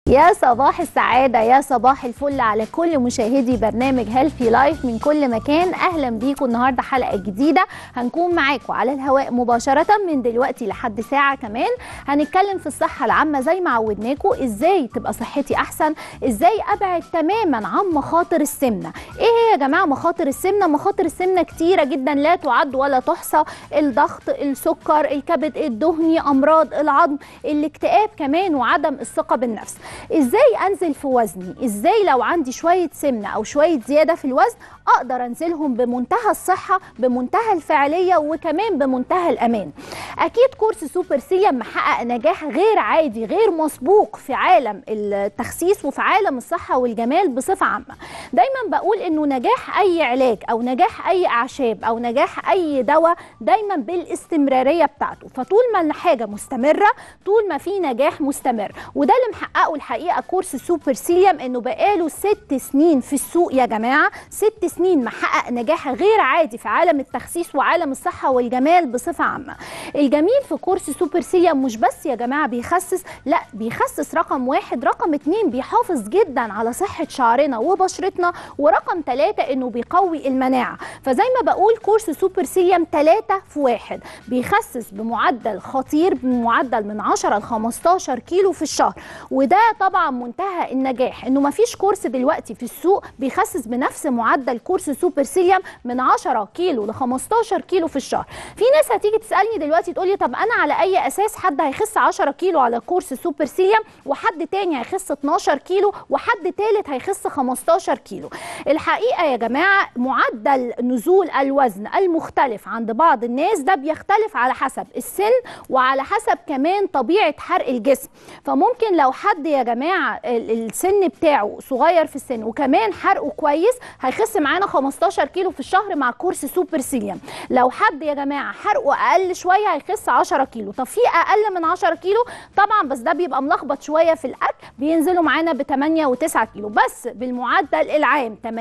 يا صباح السعادة يا صباح الفل على كل مشاهدي برنامج هيلثي لايف من كل مكان أهلا بيكم النهاردة حلقة جديدة هنكون معاكم على الهواء مباشرة من دلوقتي لحد ساعة كمان هنتكلم في الصحة العامة زي ما عودناكم إزاي تبقى صحتي أحسن إزاي أبعد تماما عن مخاطر السمنة إيه هي يا جماعة مخاطر السمنة مخاطر السمنة كتيرة جدا لا تعد ولا تحصى الضغط السكر الكبد الدهني أمراض العظم الاكتئاب كمان وعدم الثقة بالنفس ازاي انزل في وزني ازاي لو عندي شويه سمنه او شويه زياده في الوزن اقدر انزلهم بمنتهى الصحه بمنتهى الفعاليه وكمان بمنتهى الامان اكيد كورس سوبر سيليم محقق نجاح غير عادي غير مسبوق في عالم التخسيس وفي عالم الصحه والجمال بصفه عامه دايما بقول انه نجاح اي علاج او نجاح اي اعشاب او نجاح اي دواء دايما بالاستمراريه بتاعته فطول ما الحاجه مستمره طول ما في نجاح مستمر وده اللي محققه الحقيقه كورس سوبر سيليم انه بقاله ست سنين في السوق يا جماعه ست سنين محقق نجاح غير عادي في عالم التخسيس وعالم الصحه والجمال بصفه عامه الجميل في كورس سوبر سيليم مش بس يا جماعه بيخسس لا بيخسس رقم واحد رقم اتنين بيحافظ جدا على صحه شعرنا وبشرتنا ورقم ثلاثة انه بيقوي المناعه فزي ما بقول كورس سوبر سيليم ثلاثة في واحد بيخسس بمعدل خطير بمعدل من 10 ل 15 كيلو في الشهر وده طبعا منتهى النجاح انه ما فيش كورس دلوقتي في السوق بيخسس بنفس معدل كورس سوبر سيليم من 10 كيلو ل 15 كيلو في الشهر في ناس هتيجي تسالني دلوقتي تقول لي طب انا على اي اساس حد هيخس 10 كيلو على كورس سوبر سيليم وحد تاني هيخس 12 كيلو وحد تالت هيخس 15 كيلو الحقيقه يا جماعه معدل نزول الوزن المختلف عند بعض الناس ده بيختلف على حسب السن وعلى حسب كمان طبيعه حرق الجسم فممكن لو حد يا جماعه السن بتاعه صغير في السن وكمان حرقه كويس هيخس معانا 15 كيلو في الشهر مع كورس سوبر سيليم لو حد يا جماعه حرقه اقل شويه هيخس 10 كيلو طب في اقل من 10 كيلو طبعا بس ده بيبقى ملخبط شويه في الاكل بينزلوا معانا ب 8 و9 كيلو بس بالمعدل العام 80%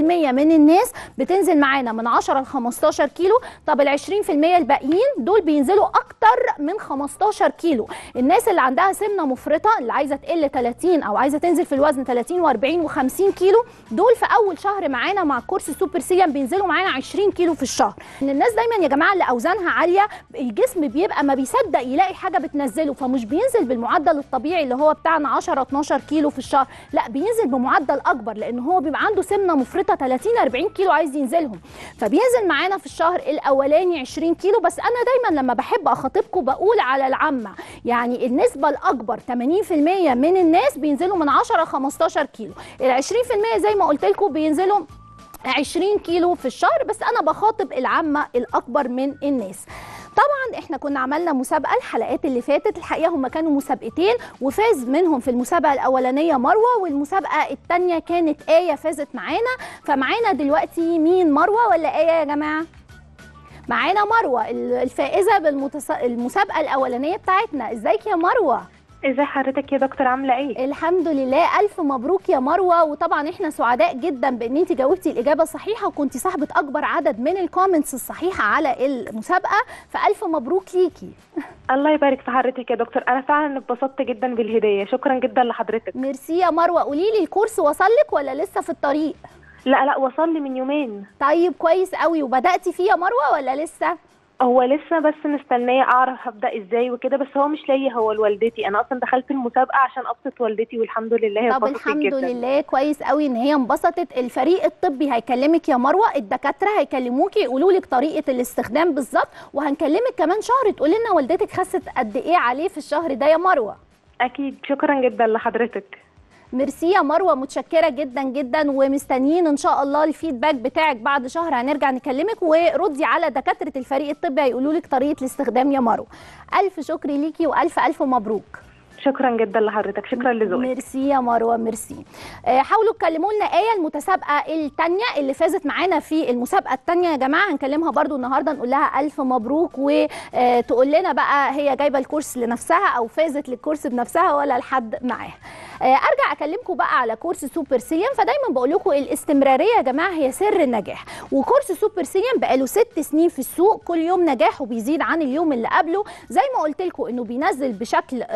من الناس بتنزل معانا من 10 ل 15 كيلو طب ال 20% الباقيين دول بينزلوا اكتر من 15 كيلو الناس اللي عندها سمنه مفرطه اللي عايزه تقل 30 او عايزه تنزل في الوزن 30 و40 و50 كيلو دول في اول شهر معانا مع كورس سوبر سيليم بينزلوا معانا 20 كيلو في الشهر ان الناس دايما يا جماعه اللي اوزانها عاليه الجسم بيبقى ما بيصدق يلاقي حاجه بتنزله فمش بينزل بالمعدل الطبيعي اللي هو بتاعنا 10 12 كيلو في الشهر لا بينزل بمعدل اكبر لان هو بيبقى عنده سمنه مفرطه 30 40 كيلو عايز ينزلهم فبينزل معانا في الشهر الاولاني 20 كيلو بس انا دايما لما بحب اخاطبكم بقول على العامه يعني النسبه الاكبر 80% من الناس بينزلوا من 10 ل 15 كيلو ال 20% زي ما قلت لكم بينزلوا 20 كيلو في الشهر بس انا بخاطب العامه الاكبر من الناس طبعا احنا كنا عملنا مسابقه الحلقات اللي فاتت الحقيقه هم كانوا مسابقتين وفاز منهم في المسابقه الاولانيه مروه والمسابقه الثانيه كانت ايه فازت معانا فمعانا دلوقتي مين مروه ولا ايه يا جماعه معانا مروه الفائزه بالمسابقه الاولانيه بتاعتنا ازيك يا مروه ازي حضرتك يا دكتور عامله ايه الحمد لله الف مبروك يا مروه وطبعا احنا سعداء جدا بان انت جاوبتي الاجابه الصحيحه وكنتي صاحبه اكبر عدد من الكومنتس الصحيحه على المسابقه فالف مبروك ليكي الله يبارك في حضرتك يا دكتور انا فعلا اتبسطت جدا بالهديه شكرا جدا لحضرتك ميرسي يا مروه قولي لي الكورس وصل لك ولا لسه في الطريق لا لا وصل لي من يومين طيب كويس قوي وبداتي فيه يا مروه ولا لسه هو لسه بس مستنيه اعرف هبدا ازاي وكده بس هو مش ليا هو لوالدتي انا اصلا دخلت المسابقه عشان ابسط والدتي والحمد لله هي طب الحمد جدا. لله كويس قوي ان هي انبسطت الفريق الطبي هيكلمك يا مروه الدكاتره هيكلموكي يقولوا لك طريقه الاستخدام بالظبط وهنكلمك كمان شهر تقولي لنا والدتك خست قد ايه عليه في الشهر ده يا مروه اكيد شكرا جدا لحضرتك ميرسي يا مروه متشكره جدا جدا ومستنيين ان شاء الله الفيدباك بتاعك بعد شهر هنرجع نكلمك وردي على دكاتره الفريق الطبي هيقولوا لك طريقه الاستخدام يا مروه الف شكر ليكي والف الف مبروك شكرا جدا لحضرتك شكرا لذوقك ميرسي يا مروه ميرسي حاولوا تكلموا لنا ايه المتسابقه الثانيه اللي فازت معانا في المسابقه الثانيه يا جماعه هنكلمها برضو النهارده نقول لها الف مبروك وتقول لنا بقى هي جايبه الكورس لنفسها او فازت للكورس بنفسها ولا لحد معاها ارجع اكلمكم بقى على كورس سوبر سيم فدايما بقول لكم الاستمراريه يا جماعه هي سر النجاح وكورس سوبر سيم بقاله ست سنين في السوق كل يوم نجاحه بيزيد عن اليوم اللي قبله زي ما قلت لكم انه بينزل بشكل قوي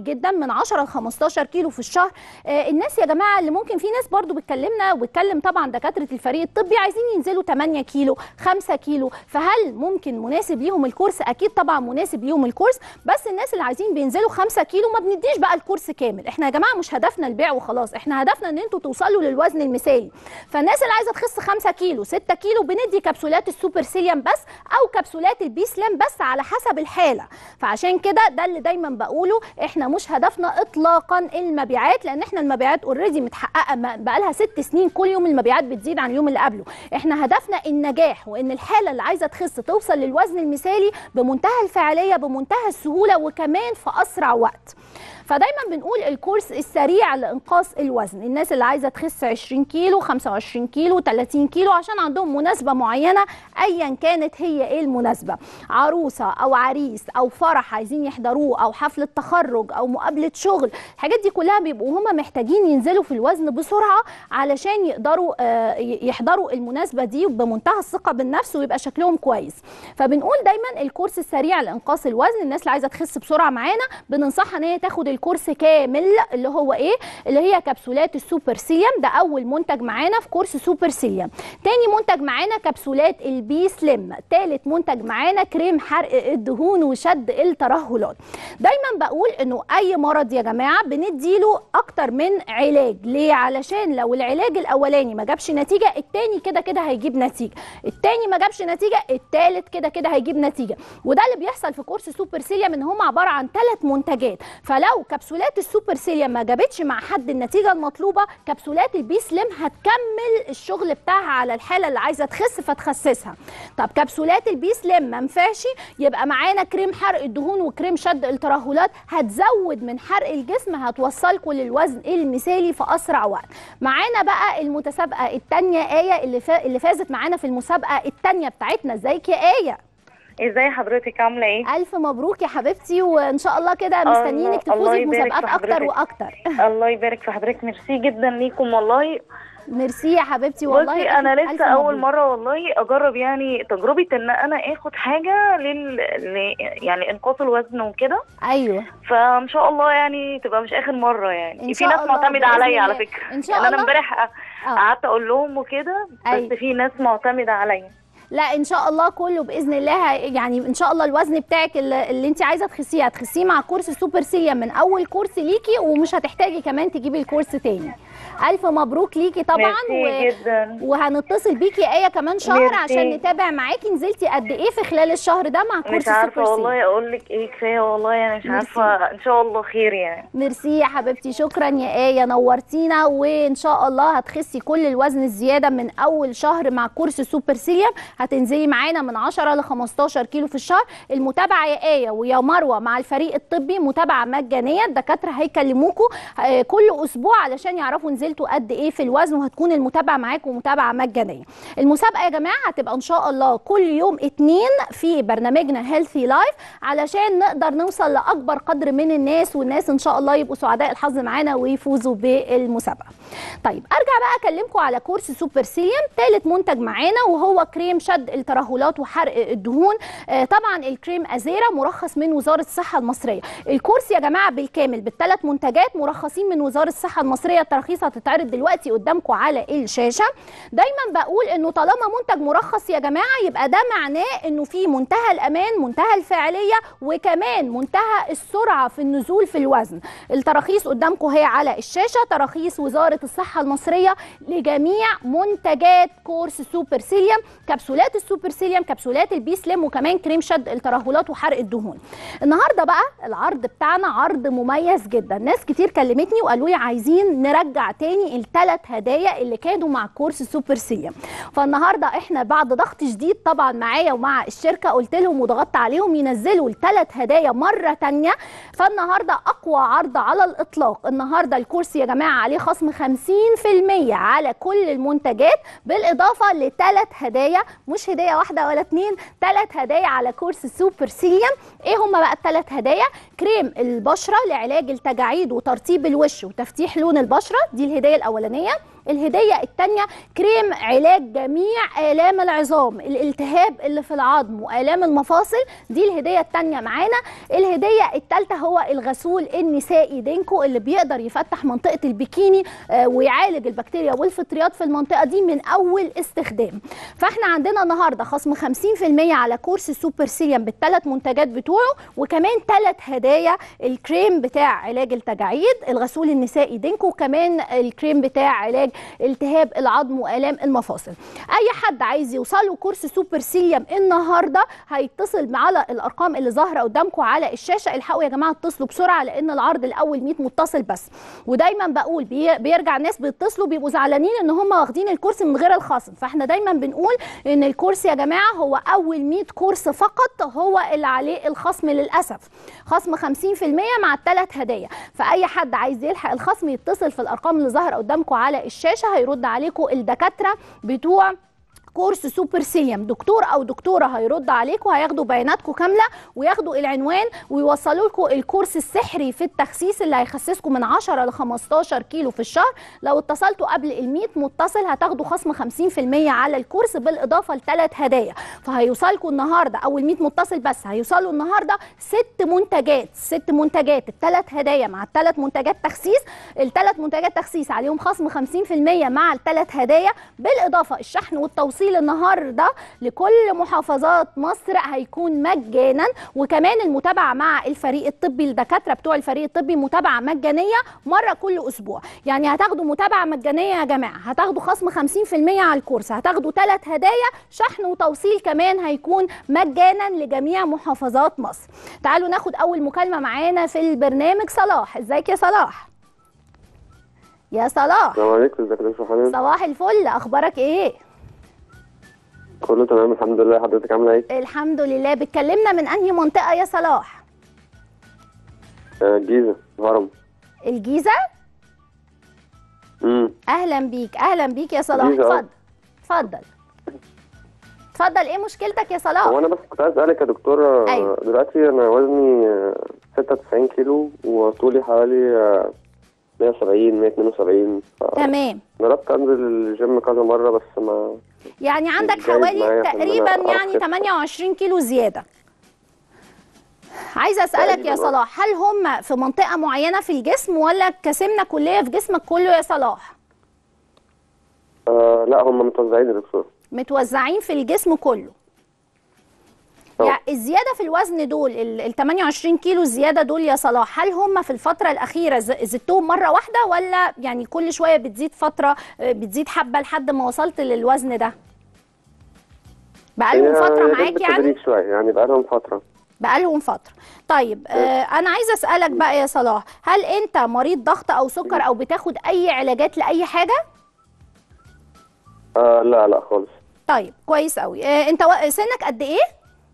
جدا من 10 ل 15 كيلو في الشهر آه الناس يا جماعه اللي ممكن في ناس برضو بتكلمنا وبتكلم طبعا دكاتره الفريق الطبي عايزين ينزلوا 8 كيلو 5 كيلو فهل ممكن مناسب ليهم الكورس اكيد طبعا مناسب ليهم الكورس بس الناس اللي عايزين بينزلوا 5 كيلو ما بنديش بقى الكورس كامل احنا يا جماعه مش هدفنا البيع وخلاص احنا هدفنا ان انتوا توصلوا للوزن المثالي فالناس اللي عايزه تخس 5 كيلو 6 كيلو بندي كبسولات السوبر سيليوم بس او كبسولات البي سلام بس على حسب الحاله فعشان كده ده اللي دايما بقوله احنا مش هدفنا اطلاقا المبيعات لان احنا المبيعات اوريدي متحققه بقى لها ست سنين كل يوم المبيعات بتزيد عن اليوم اللي قبله احنا هدفنا النجاح وان الحاله اللي عايزه تخس توصل للوزن المثالي بمنتهى الفعاليه بمنتهى السهوله وكمان في اسرع وقت فدايما بنقول الكورس السريع لانقاص الوزن الناس اللي عايزه تخس 20 كيلو 25 كيلو 30 كيلو عشان عندهم مناسبه معينه ايا كانت هي ايه المناسبه عروسه او عريس او فرح عايزين يحضروه او حفله تخرج او مقابله شغل الحاجات دي كلها بيبقوا هم محتاجين ينزلوا في الوزن بسرعه علشان يقدروا آه يحضروا المناسبه دي بمنتهى الثقه بالنفس ويبقى شكلهم كويس فبنقول دايما الكورس السريع لانقاص الوزن الناس اللي عايزه تخس بسرعه معانا بننصحها ان هي تاخد الكورس كامل اللي هو ايه اللي هي كبسولات السوبر سيليوم ده اول منتج معانا في كورس سوبر سيليوم تاني منتج معانا كبسولات البي سليم تالت منتج معانا كريم حرق الدهون وشد الترهلات دايما بقول انه اي مرض يا جماعه بنديله اكتر من علاج ليه علشان لو العلاج الاولاني ما جابش نتيجه التاني كده كده هيجيب نتيجه التاني ما جابش نتيجه التالت كده كده هيجيب نتيجه وده اللي بيحصل في كورس سوبر سيليوم ان هم عباره عن ثلاث منتجات فلو كبسولات السوبر سيليوم ما جابتش مع حد النتيجه المطلوبه كبسولات البي سليم هتكمل الشغل بتاعها على الحاله اللي عايزه تخس فتخسسها طب كبسولات البي سليم ما نفعش يبقى معانا كريم حرق الدهون وكريم شد الترهلات هتزود من حرق الجسم هتوصلكم للوزن المثالي في اسرع وقت معانا بقى المتسابقه الثانيه ايه اللي فا... اللي فازت معانا في المسابقه الثانيه بتاعتنا ازيك يا ايه ازاي حضرتك عامله ايه الف مبروك يا حبيبتي وان شاء الله كده مستنيينك تفوزي بمسابقات اكتر واكتر الله يبارك في حضرتك ميرسي جدا ليكم والله ميرسي يا حبيبتي والله بصي انا لسه اول مره والله اجرب يعني تجربه ان انا اخد حاجه لل ل... يعني انقاص الوزن وكده ايوه فان شاء الله يعني تبقى مش اخر مره يعني إن في ناس معتمده عليا على فكره ان شاء يعني الله انا امبارح قعدت اقول لهم وكده بس أيوة. في ناس معتمده عليا لا ان شاء الله كله باذن الله يعني ان شاء الله الوزن بتاعك اللي, اللي انت عايزه تخسيه هتخسيه مع كورس سوبر سيليوم من اول كورس ليكي ومش هتحتاجي كمان تجيبي الكورس تاني الف مبروك ليكي طبعا ميرسي جدا وهنتصل بيكي ايه كمان شهر ميرسي. عشان نتابع معاكي نزلتي قد ايه في خلال الشهر ده مع كورس مش عارفه سوبر والله اقول لك ايه كفايه والله يعني مش ميرسي. عارفه ان شاء الله خير يعني ميرسي يا حبيبتي شكرا يا ايه نورتينا وان شاء الله هتخسي كل الوزن الزياده من اول شهر مع كورس سوبر سيليوم هتنزلي معانا من 10 ل 15 كيلو في الشهر المتابعه يا ايه ويا مروه مع الفريق الطبي متابعه مجانيه الدكاتره هيكلموكوا آه، كل اسبوع علشان يعرفوا نزلتوا قد ايه في الوزن وهتكون المتابعه معاكم متابعه مجانيه المسابقه يا جماعه هتبقى ان شاء الله كل يوم اتنين في برنامجنا هيلثي لايف علشان نقدر نوصل لاكبر قدر من الناس والناس ان شاء الله يبقوا سعداء الحظ معانا ويفوزوا بالمسابقه طيب ارجع بقى اكلمكم على كورس سوبر سيليوم ثالث منتج معانا وهو كريم شد الترهلات وحرق الدهون آه طبعا الكريم ازيرا مرخص من وزاره الصحه المصريه الكورس يا جماعه بالكامل بالثلاث منتجات مرخصين من وزاره الصحه المصريه التراخيص هتتعرض دلوقتي قدامكم على الشاشه دايما بقول انه طالما منتج مرخص يا جماعه يبقى ده معناه انه في منتهى الامان منتهى الفاعليه وكمان منتهى السرعه في النزول في الوزن التراخيص قدامكم هي على الشاشه تراخيص وزاره الصحه المصريه لجميع منتجات كورس سوبر سيليوم كبسولات السوبر سيليوم كبسولات البي سليم وكمان كريم شد الترهلات وحرق الدهون النهارده بقى العرض بتاعنا عرض مميز جدا ناس كتير كلمتني وقالوا لي عايزين نرجع تاني الثلاث هدايا اللي كانوا مع كورس سوبر سيليوم فالنهارده احنا بعد ضغط شديد طبعا معايا ومع الشركه قلت لهم وضغطت عليهم ينزلوا الثلاث هدايا مره تانية فالنهارده اقوى عرض على الاطلاق النهارده الكورس يا جماعه عليه خصم 50% على كل المنتجات بالاضافه لثلاث هدايا مش هديه واحده ولا اتنين ثلاث هدايا على كورس سوبر سيليوم ايه هما بقى الثلاث هدايا كريم البشره لعلاج التجاعيد وترطيب الوش وتفتيح لون البشره دي الهديه الاولانيه الهديه الثانيه كريم علاج جميع الام العظام الالتهاب اللي في العظم والام المفاصل دي الهديه الثانيه معانا الهديه الثالثه هو الغسول النسائي دينكو اللي بيقدر يفتح منطقه البكيني آه، ويعالج البكتيريا والفطريات في المنطقه دي من اول استخدام فاحنا عندنا النهارده خصم 50% على كورس سوبر سيليوم بالثلاث منتجات بتوعه وكمان ثلاث هدايا الكريم بتاع علاج التجاعيد الغسول النسائي دينكو وكمان الكريم بتاع علاج التهاب العظم والام المفاصل اي حد عايز يوصله كورس سوبر سيليوم النهارده هيتصل على الارقام اللي ظاهره قدامكم على الشاشه الحقوا يا جماعه اتصلوا بسرعه لان العرض الاول 100 متصل بس ودايما بقول بي- بيرجع الناس بيتصلوا بيبقوا زعلانين ان هم واخدين الكورس من غير الخصم فاحنا دايما بنقول ان الكورس يا جماعه هو اول 100 كورس فقط هو اللي عليه الخصم للاسف خصم 50% مع الثلاث هدايا فاي حد عايز يلحق الخصم يتصل في الارقام اللي ظاهره قدامكم على الشاشه هيرد عليكم الدكاتره بتوع كورس سوبر سيليوم دكتور او دكتوره هيرد عليكم هياخدوا بياناتكم كامله وياخدوا العنوان ويوصلوا لكم الكورس السحري في التخسيس اللي هيخسسكم من 10 ل 15 كيلو في الشهر لو اتصلتوا قبل ال 100 متصل هتاخدوا خصم 50% على الكورس بالاضافه لثلاث هدايا فهيوصلكم النهارده اول 100 متصل بس هيوصلوا النهارده ست منتجات ست منتجات الثلاث هدايا مع الثلاث منتجات تخسيس الثلاث منتجات تخسيس عليهم خصم 50% مع الثلاث هدايا بالاضافه الشحن والتوصيل النهارده لكل محافظات مصر هيكون مجانا وكمان المتابعه مع الفريق الطبي الدكاتره بتوع الفريق الطبي متابعه مجانيه مره كل اسبوع يعني هتاخدوا متابعه مجانيه يا جماعه هتاخدوا خصم 50% على الكورس هتاخدوا ثلاث هدايا شحن وتوصيل كمان هيكون مجانا لجميع محافظات مصر تعالوا ناخد اول مكالمه معانا في البرنامج صلاح ازيك يا صلاح يا صلاح السلام عليكم ازيك يا دكتور حنان صباح الفل اخبارك ايه كله تمام الحمد لله حضرتك عامله ايه الحمد لله بتكلمنا من انهي منطقه يا صلاح آه، الجيزه الهرم الجيزه امم اهلا بيك اهلا بيك يا صلاح الجيزة، آه. اتفضل اتفضل اتفضل ايه مشكلتك يا هو صلاح انا بس كنت عايز اسالك يا دكتور آه، أيوة. دلوقتي انا وزني آه، 96 كيلو وطولي حوالي آه، 170 172 تمام جربت انزل الجيم كذا مره بس ما يعني عندك مش جايب حوالي معايا في إن أنا تقريبا أعرف يعني كده. 28 كيلو زياده عايزه اسالك يا تقريباً، آه. صلاح هل هم في منطقه معينه في الجسم ولا كسمنه كليه في جسمك كله يا صلاح آه لا هم متوزعين يا دكتور متوزعين في الجسم كله أه. يعني الزياده في الوزن دول ال ال 28 كيلو الزياده دول يا صلاح هل هم في الفتره الاخيره ز- زدتهم مره واحده ولا يعني كل شويه بتزيد فتره آه، بتزيد حبه لحد ما وصلت للوزن ده بقالهم هي- فتره هي معاك يعني بالتدريج شويه يعني بقالهم فتره بقالهم فتره طيب آه انا عايزه اسالك بقى يا صلاح هل انت مريض ضغط او سكر او بتاخد اي علاجات لاي حاجه آه لا لا خالص طيب كويس قوي آه انت و- سنك قد ايه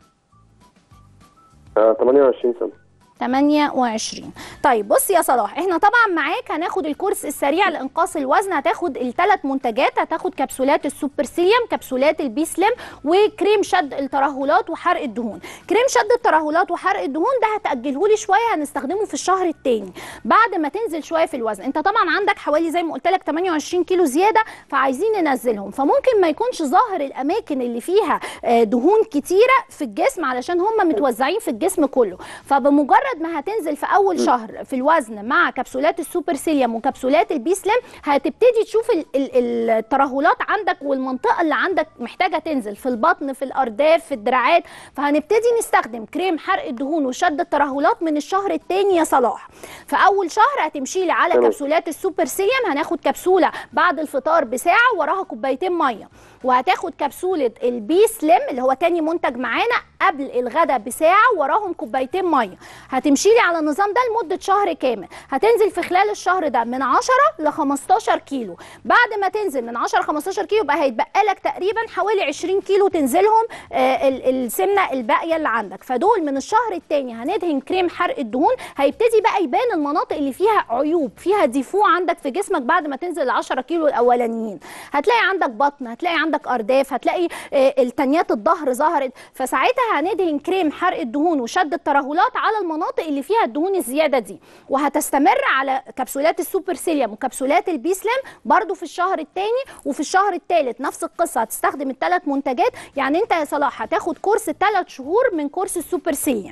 آه 28 سنه 28 طيب بص يا صلاح احنا طبعا معاك هناخد الكورس السريع لانقاص الوزن هتاخد الثلاث منتجات هتاخد كبسولات السوبر سيليوم كبسولات البي سليم وكريم شد الترهلات وحرق الدهون كريم شد الترهلات وحرق الدهون ده هتاجله لي شويه هنستخدمه في الشهر الثاني بعد ما تنزل شويه في الوزن انت طبعا عندك حوالي زي ما قلت لك 28 كيلو زياده فعايزين ننزلهم فممكن ما يكونش ظاهر الاماكن اللي فيها آه، دهون كتيره في الجسم علشان هم متوزعين في الجسم كله فبمجرد ما هتنزل في اول شهر في الوزن مع كبسولات السوبر سيليوم وكبسولات البي سليم هتبتدي تشوف ال- ال- الترهلات عندك والمنطقه اللي عندك محتاجه تنزل في البطن في الارداف في الدراعات فهنبتدي نستخدم كريم حرق الدهون وشد الترهلات من الشهر الثاني يا صلاح في اول شهر هتمشي لي على تمام. كبسولات السوبر سيليوم هناخد كبسوله بعد الفطار بساعه وراها كوبايتين ميه وهتاخد كبسوله البي سليم اللي هو تاني منتج معانا قبل الغداء بساعه وراهم كوبايتين ميه هتمشي لي على النظام ده لمده شهر كامل هتنزل في خلال الشهر ده من 10 ل 15 كيلو بعد ما تنزل من 10 ل 15 كيلو يبقى هيتبقى لك تقريبا حوالي 20 كيلو تنزلهم آه، ال- السمنه الباقيه اللي عندك فدول من الشهر الثاني هندهن كريم حرق الدهون هيبتدي بقى يبان المناطق اللي فيها عيوب فيها ديفو عندك في جسمك بعد ما تنزل ال 10 كيلو الاولانيين هتلاقي عندك بطن هتلاقي عندك ارداف هتلاقي آه، التنيات الظهر ظهرت فساعتها وهندهن كريم حرق الدهون وشد الترهلات على المناطق اللي فيها الدهون الزياده دي وهتستمر على كبسولات السوبر سيليوم وكبسولات البيسلم برضو في الشهر الثاني وفي الشهر الثالث نفس القصه هتستخدم الثلاث منتجات يعني انت يا صلاح هتاخد كورس ثلاث شهور من كورس السوبر سيليوم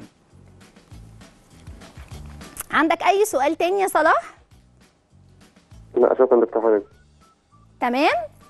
عندك اي سؤال تاني يا صلاح لا شكرا دكتور حضرتك تمام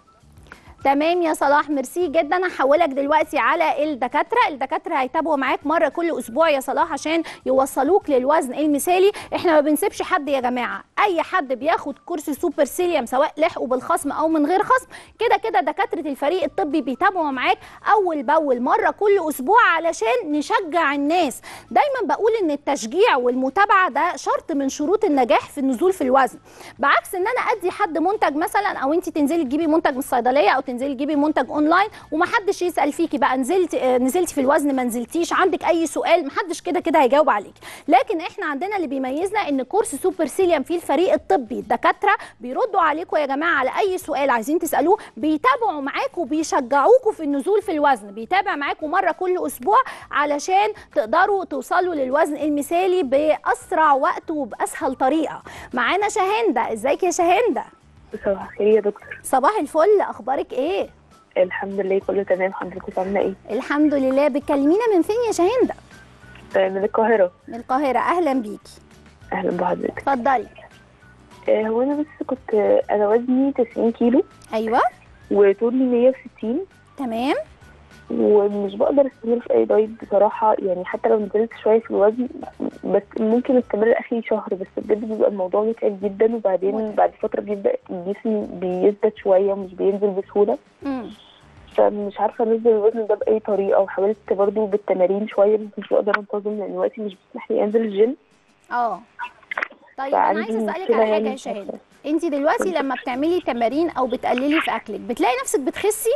تمام يا صلاح ميرسي جدا هحولك دلوقتي على الدكاتره الدكاتره هيتابعوا معاك مره كل اسبوع يا صلاح عشان يوصلوك للوزن المثالي احنا ما بنسيبش حد يا جماعه اي حد بياخد كورس سوبر سيليوم سواء لحقوا بالخصم او من غير خصم كده كده دكاتره الفريق الطبي بيتابعوا معاك اول باول مره كل اسبوع علشان نشجع الناس دايما بقول ان التشجيع والمتابعه ده شرط من شروط النجاح في النزول في الوزن بعكس ان انا ادي حد منتج مثلا او انت تنزلي تجيبي منتج من الصيدليه او تنزلي تجيبي منتج اونلاين ومحدش يسال فيكي بقى نزلت آه، نزلتي في الوزن ما نزلتيش عندك اي سؤال محدش كده كده هيجاوب عليك لكن احنا عندنا اللي بيميزنا ان كورس سوبر سيليوم فيه الفريق الطبي الدكاتره بيردوا عليكم يا جماعه على اي سؤال عايزين تسالوه بيتابعوا معاكم وبيشجعوكم في النزول في الوزن بيتابع معاكم مره كل اسبوع علشان تقدروا توصلوا للوزن المثالي باسرع وقت وباسهل طريقه معانا شاهنده ازيك يا شاهنده صباح الخير يا دكتور صباح الفل اخبارك ايه الحمد لله كله تمام حضرتك عامله ايه الحمد لله بتكلمينا من فين يا شاهنده آه، من القاهره من القاهره اهلا بيكي اهلا بحضرتك اتفضلي آه، هو انا بس كنت آه، انا وزني 90 كيلو ايوه وطولي 160 تمام ومش بقدر استمر في اي دايت بصراحه يعني حتى لو نزلت شويه في الوزن بس ممكن استمر اخري شهر بس بجد بيبقى الموضوع متعب جدا وبعدين متعب. بعد فتره بيبدا الجسم بيثبت شويه ومش بينزل بسهوله مم. فمش عارفه انزل الوزن ده باي طريقه وحاولت برضو بالتمارين شويه بس مش بقدر انتظم لان وقتي مش بيسمح لي انزل الجيم اه طيب انا فعندي عايزه اسالك مشكلة على حاجه يعني يا مش شاهين عارفة. انت دلوقتي لما بتعملي تمارين او بتقللي في اكلك بتلاقي نفسك بتخسي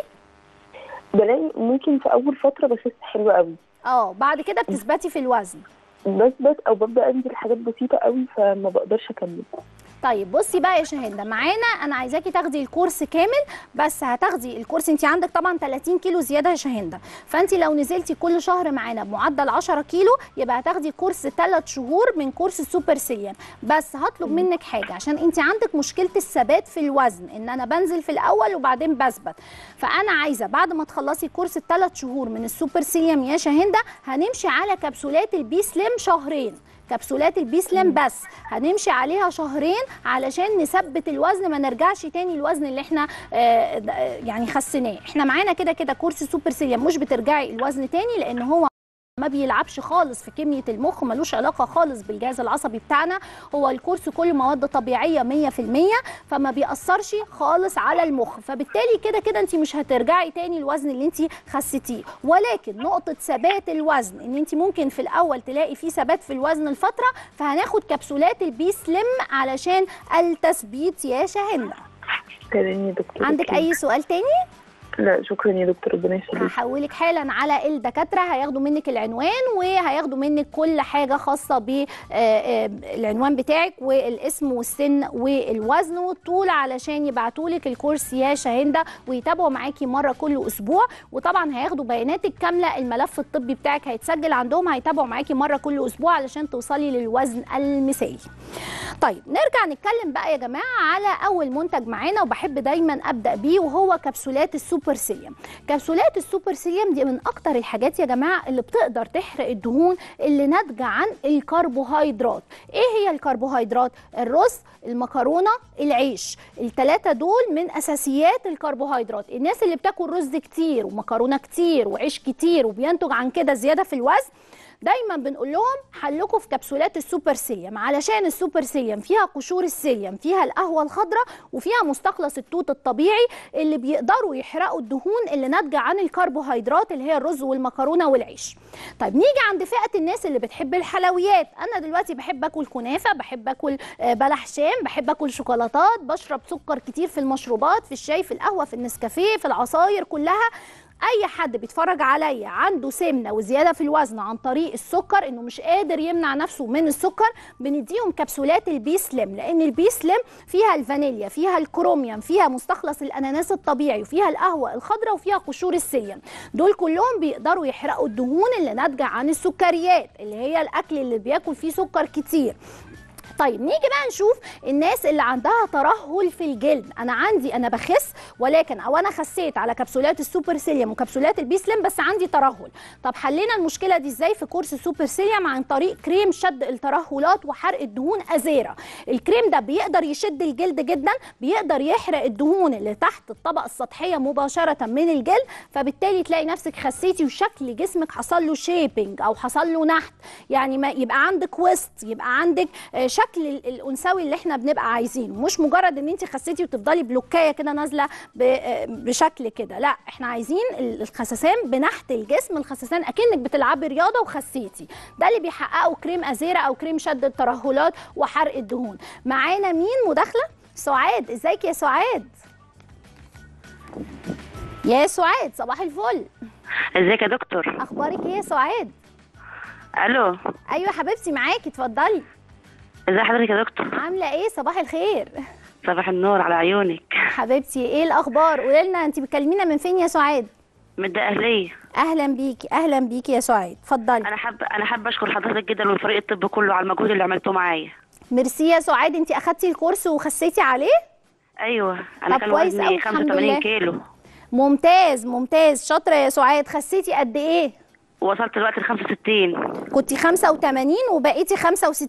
بلاقي ممكن في اول فتره بخس حلو قوي اه بعد كده بتثبتي في الوزن بس بس او ببدا انزل حاجات بسيطه قوي فما بقدرش اكمل طيب بصي بقى يا شاهندة معانا انا عايزاكي تاخدي الكورس كامل بس هتاخدي الكورس انت عندك طبعا 30 كيلو زياده يا شاهندة فانت لو نزلتي كل شهر معانا بمعدل 10 كيلو يبقى هتاخدي كورس 3 شهور من كورس السوبر سيليان بس هطلب منك حاجه عشان انت عندك مشكله الثبات في الوزن ان انا بنزل في الاول وبعدين بثبت فانا عايزه بعد ما تخلصي كورس الثلاث شهور من السوبر سيليام يا شاهندة هنمشي على كبسولات البي سليم شهرين كبسولات البي سليم بس هنمشي عليها شهرين علشان نثبت الوزن ما نرجعش تاني الوزن اللي احنا آه، د- آه، يعني خسيناه احنا معانا كده كده كورس سوبر سيليم مش بترجعي الوزن تاني لان هو ما بيلعبش خالص في كميه المخ ملوش علاقه خالص بالجهاز العصبي بتاعنا هو الكورس كله مواد طبيعيه 100% فما بيأثرش خالص على المخ فبالتالي كده كده انت مش هترجعي تاني الوزن اللي انت خسيتيه ولكن نقطه ثبات الوزن ان انت ممكن في الاول تلاقي فيه ثبات في الوزن الفتره فهناخد كبسولات البي سليم علشان التثبيت يا شاهنة تمام يا دكتور عندك أوكي. اي سؤال تاني لا شكرا يا دكتور ربنا يخليك هحولك حالا على الدكاتره هياخدوا منك العنوان وهياخدوا منك كل حاجه خاصه بالعنوان بتاعك والاسم والسن والوزن والطول علشان يبعتوا لك الكورس يا شاهنده ويتابعوا معاكي مره كل اسبوع وطبعا هياخدوا بياناتك كامله الملف الطبي بتاعك هيتسجل عندهم هيتابعوا معاكي مره كل اسبوع علشان توصلي للوزن المثالي طيب نرجع نتكلم بقى يا جماعه على اول منتج معانا وبحب دايما ابدا بيه وهو كبسولات السوبر سيليوم كبسولات السوبر سيليوم دي من اكتر الحاجات يا جماعه اللي بتقدر تحرق الدهون اللي ناتجه عن الكربوهيدرات ايه هي الكربوهيدرات الرز المكرونه العيش الثلاثه دول من اساسيات الكربوهيدرات الناس اللي بتاكل رز كتير ومكرونه كتير وعيش كتير وبينتج عن كده زياده في الوزن دايما بنقول لهم حلكم في كبسولات السوبر سيليوم علشان السوبر سيليوم فيها قشور السيليوم فيها القهوه الخضراء وفيها مستخلص التوت الطبيعي اللي بيقدروا يحرقوا الدهون اللي ناتجه عن الكربوهيدرات اللي هي الرز والمكرونه والعيش طيب نيجي عند فئه الناس اللي بتحب الحلويات انا دلوقتي بحب اكل كنافه بحب اكل آه، بلح شام بحب اكل شوكولاتات بشرب سكر كتير في المشروبات في الشاي في القهوه في النسكافيه في العصاير كلها اي حد بيتفرج عليا عنده سمنه وزياده في الوزن عن طريق السكر انه مش قادر يمنع نفسه من السكر بنديهم كبسولات البي سليم لان البي سليم فيها الفانيليا فيها الكروميوم فيها مستخلص الاناناس الطبيعي وفيها القهوه الخضراء وفيها قشور السيليوم دول كلهم بيقدروا يحرقوا الدهون اللي ناتجه عن السكريات اللي هي الاكل اللي بياكل فيه سكر كتير طيب نيجي بقى نشوف الناس اللي عندها ترهل في الجلد انا عندي انا بخس ولكن او انا خسيت على كبسولات السوبر سيليوم وكبسولات البي سليم بس عندي ترهل طب حلينا المشكله دي ازاي في كورس السوبر سيليوم عن طريق كريم شد الترهلات وحرق الدهون ازيرا الكريم ده بيقدر يشد الجلد جدا بيقدر يحرق الدهون اللي تحت الطبقه السطحيه مباشره من الجلد فبالتالي تلاقي نفسك خسيتي وشكل جسمك حصل له شيبنج او حصل له نحت يعني ما يبقى عندك وسط يبقى عندك آه، شكل ال- الانثوي اللي احنا بنبقى عايزينه مش مجرد ان انت خسيتي وتفضلي بلوكايه كده نازله ب- آه، بشكل كده لا احنا عايزين ال- الخسسان بنحت الجسم الخسسان اكنك بتلعبي رياضه وخسيتي ده اللي بيحققه كريم ازيرا او كريم شد الترهلات وحرق الدهون معانا مين مداخله سعاد ازيك يا سعاد يا سعاد صباح الفل ازيك يا دكتور اخبارك ايه يا سعاد الو ايوه حبيبتي معاكي اتفضلي ازي حضرتك يا دكتور عامله ايه صباح الخير صباح النور على عيونك حبيبتي ايه الاخبار قولي لنا انت بتكلمينا من فين يا سعاد من الدقهلية اهلا بيكي اهلا بيكي يا سعاد اتفضلي انا حابه انا حابه اشكر حضرتك جدا والفريق الطبي كله على المجهود اللي عملتوه معايا ميرسي يا سعاد انت اخدتي الكورس وخسيتي عليه ايوه انا طب كان كويس أوي، وزني الحمد 85 لله. كيلو ممتاز ممتاز شاطره يا سعاد خسيتي قد ايه وصلت دلوقتي ل 65 كنتي 85 وبقيتي 65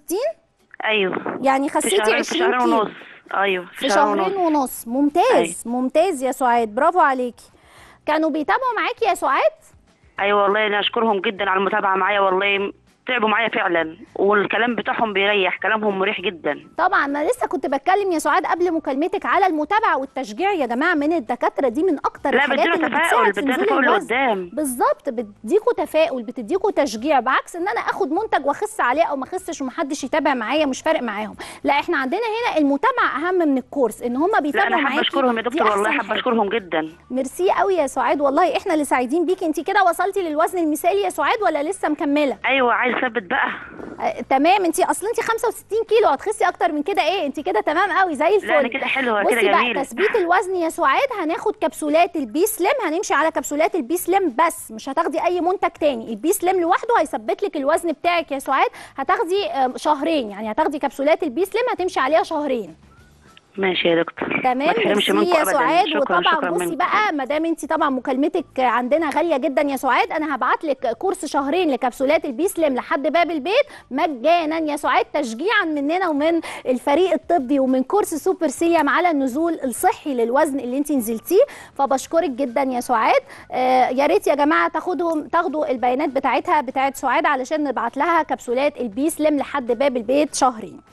ايوه يعني في خسيتي شهرين 20 في شهرين كيلو ونص ايوه في شهرين ونص ممتاز ممتاز يا سعاد برافو عليكي كانوا بيتابعوا معاكي يا سعاد ايوه والله انا اشكرهم جدا على المتابعه معايا والله تعبوا معايا فعلا والكلام بتاعهم بيريح كلامهم مريح جدا طبعا انا لسه كنت بتكلم يا سعاد قبل مكالمتك على المتابعه والتشجيع يا جماعه من الدكاتره دي من اكتر لا الحاجات بدينا اللي تفاؤل بتساعد في بدينا نزول تفاؤل الوزن لقدام بالظبط بتديكوا تفاؤل بتديكوا تشجيع بعكس ان انا اخد منتج واخس عليه او ما اخسش ومحدش يتابع معايا مش فارق معاهم لا احنا عندنا هنا المتابعه اهم من الكورس ان هم لا بيتابعوا انا حابه معاكي اشكرهم يا دي دكتور والله أحسن حابه حاجة. اشكرهم جدا ميرسي قوي يا سعاد والله احنا اللي سعيدين بيكي انت كده وصلتي للوزن المثالي يا سعاد ولا لسه مكمله ايوه عايز اثبت بقى آه تمام انت اصلا انت 65 كيلو هتخسي اكتر من كده ايه انت كده تمام قوي زي الفل لا انا كده حلوه كده بصي بقى جميله تثبيت الوزن يا سعاد هناخد كبسولات البي سليم هنمشي على كبسولات البي سليم بس مش هتاخدي اي منتج تاني البي سليم لوحده هيثبت لك الوزن بتاعك يا سعاد هتاخدي آه، شهرين يعني هتاخدي كبسولات البي سليم هتمشي عليها شهرين ماشي يا دكتور ما تمام تحرمش ميرسي منكم يا ابدا سعاد شكرا وطبعا شكرا بصي منكم. بقى ما دام انت طبعا مكالمتك عندنا غاليه جدا يا سعاد انا هبعت لك كورس شهرين لكبسولات البي سليم لحد باب البيت مجانا يا سعاد تشجيعا مننا ومن الفريق الطبي ومن كورس سوبر سيليام على النزول الصحي للوزن اللي انت نزلتيه فبشكرك جدا يا سعاد آه يا ريت يا جماعه تاخدهم تاخدوا البيانات بتاعتها بتاعت سعاد علشان نبعت لها كبسولات البي سليم لحد باب البيت شهرين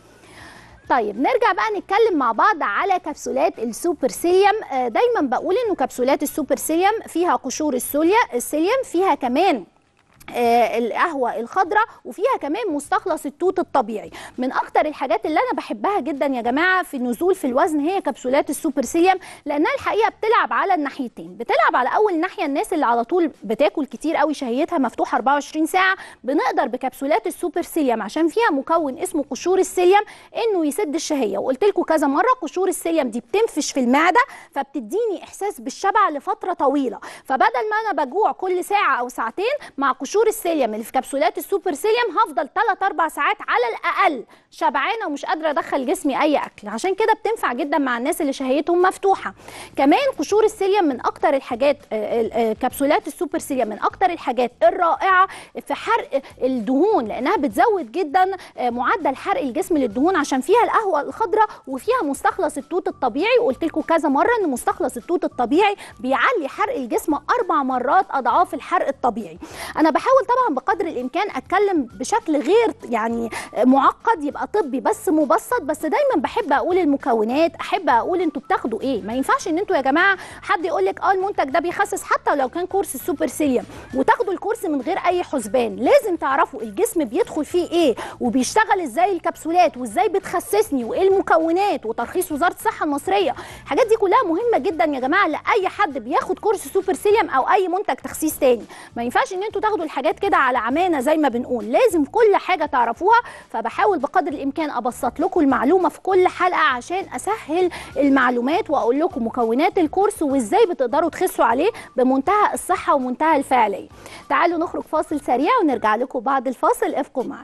طيب نرجع بقى نتكلم مع بعض على كبسولات السوبر سيليوم آه، دايما بقول انه كبسولات السوبر سيليوم فيها قشور السوليا السيليوم فيها كمان آه، القهوه الخضراء وفيها كمان مستخلص التوت الطبيعي من اكتر الحاجات اللي انا بحبها جدا يا جماعه في النزول في الوزن هي كبسولات السوبر سيليوم لانها الحقيقه بتلعب على الناحيتين بتلعب على اول ناحيه الناس اللي على طول بتاكل كتير قوي شهيتها مفتوحه 24 ساعه بنقدر بكبسولات السوبر سيليوم عشان فيها مكون اسمه قشور السيليوم انه يسد الشهيه وقلت لكم كذا مره قشور السيليوم دي بتنفش في المعده فبتديني احساس بالشبع لفتره طويله فبدل ما انا بجوع كل ساعه او ساعتين مع قشور السيليوم اللي في كبسولات السوبر سيليوم هفضل 3 4 ساعات على الاقل شبعانه ومش قادره ادخل جسمي اي اكل عشان كده بتنفع جدا مع الناس اللي شهيتهم مفتوحه كمان قشور السيليوم من اكتر الحاجات آه، آه، كبسولات السوبر سيليوم من اكتر الحاجات الرائعه في حرق الدهون لانها بتزود جدا آه، معدل حرق الجسم للدهون عشان فيها القهوه الخضراء وفيها مستخلص التوت الطبيعي وقلت لكم كذا مره ان مستخلص التوت الطبيعي بيعلي حرق الجسم اربع مرات اضعاف الحرق الطبيعي انا بحب بحاول طبعا بقدر الامكان اتكلم بشكل غير يعني معقد يبقى طبي بس مبسط بس دايما بحب اقول المكونات احب اقول انتوا بتاخدوا ايه ما ينفعش ان انتوا يا جماعه حد يقول لك اه المنتج ده بيخسس حتى لو كان كورس السوبر سيليوم وتاخدوا الكورس من غير اي حسبان لازم تعرفوا الجسم بيدخل فيه ايه وبيشتغل ازاي الكبسولات وازاي بتخسسني وايه المكونات وترخيص وزاره الصحه المصريه الحاجات دي كلها مهمه جدا يا جماعه لاي حد بياخد كورس سوبر سيليوم او اي منتج تخسيس تاني ما ينفعش ان انتوا تاخدوا الحاجات كده على عمانه زي ما بنقول لازم كل حاجه تعرفوها فبحاول بقدر الامكان ابسط لكم المعلومه في كل حلقه عشان اسهل المعلومات واقول لكم مكونات الكورس وازاي بتقدروا تخسوا عليه بمنتهى الصحه ومنتهى الفعاليه تعالوا نخرج فاصل سريع ونرجع لكم بعد الفاصل ابقوا معنا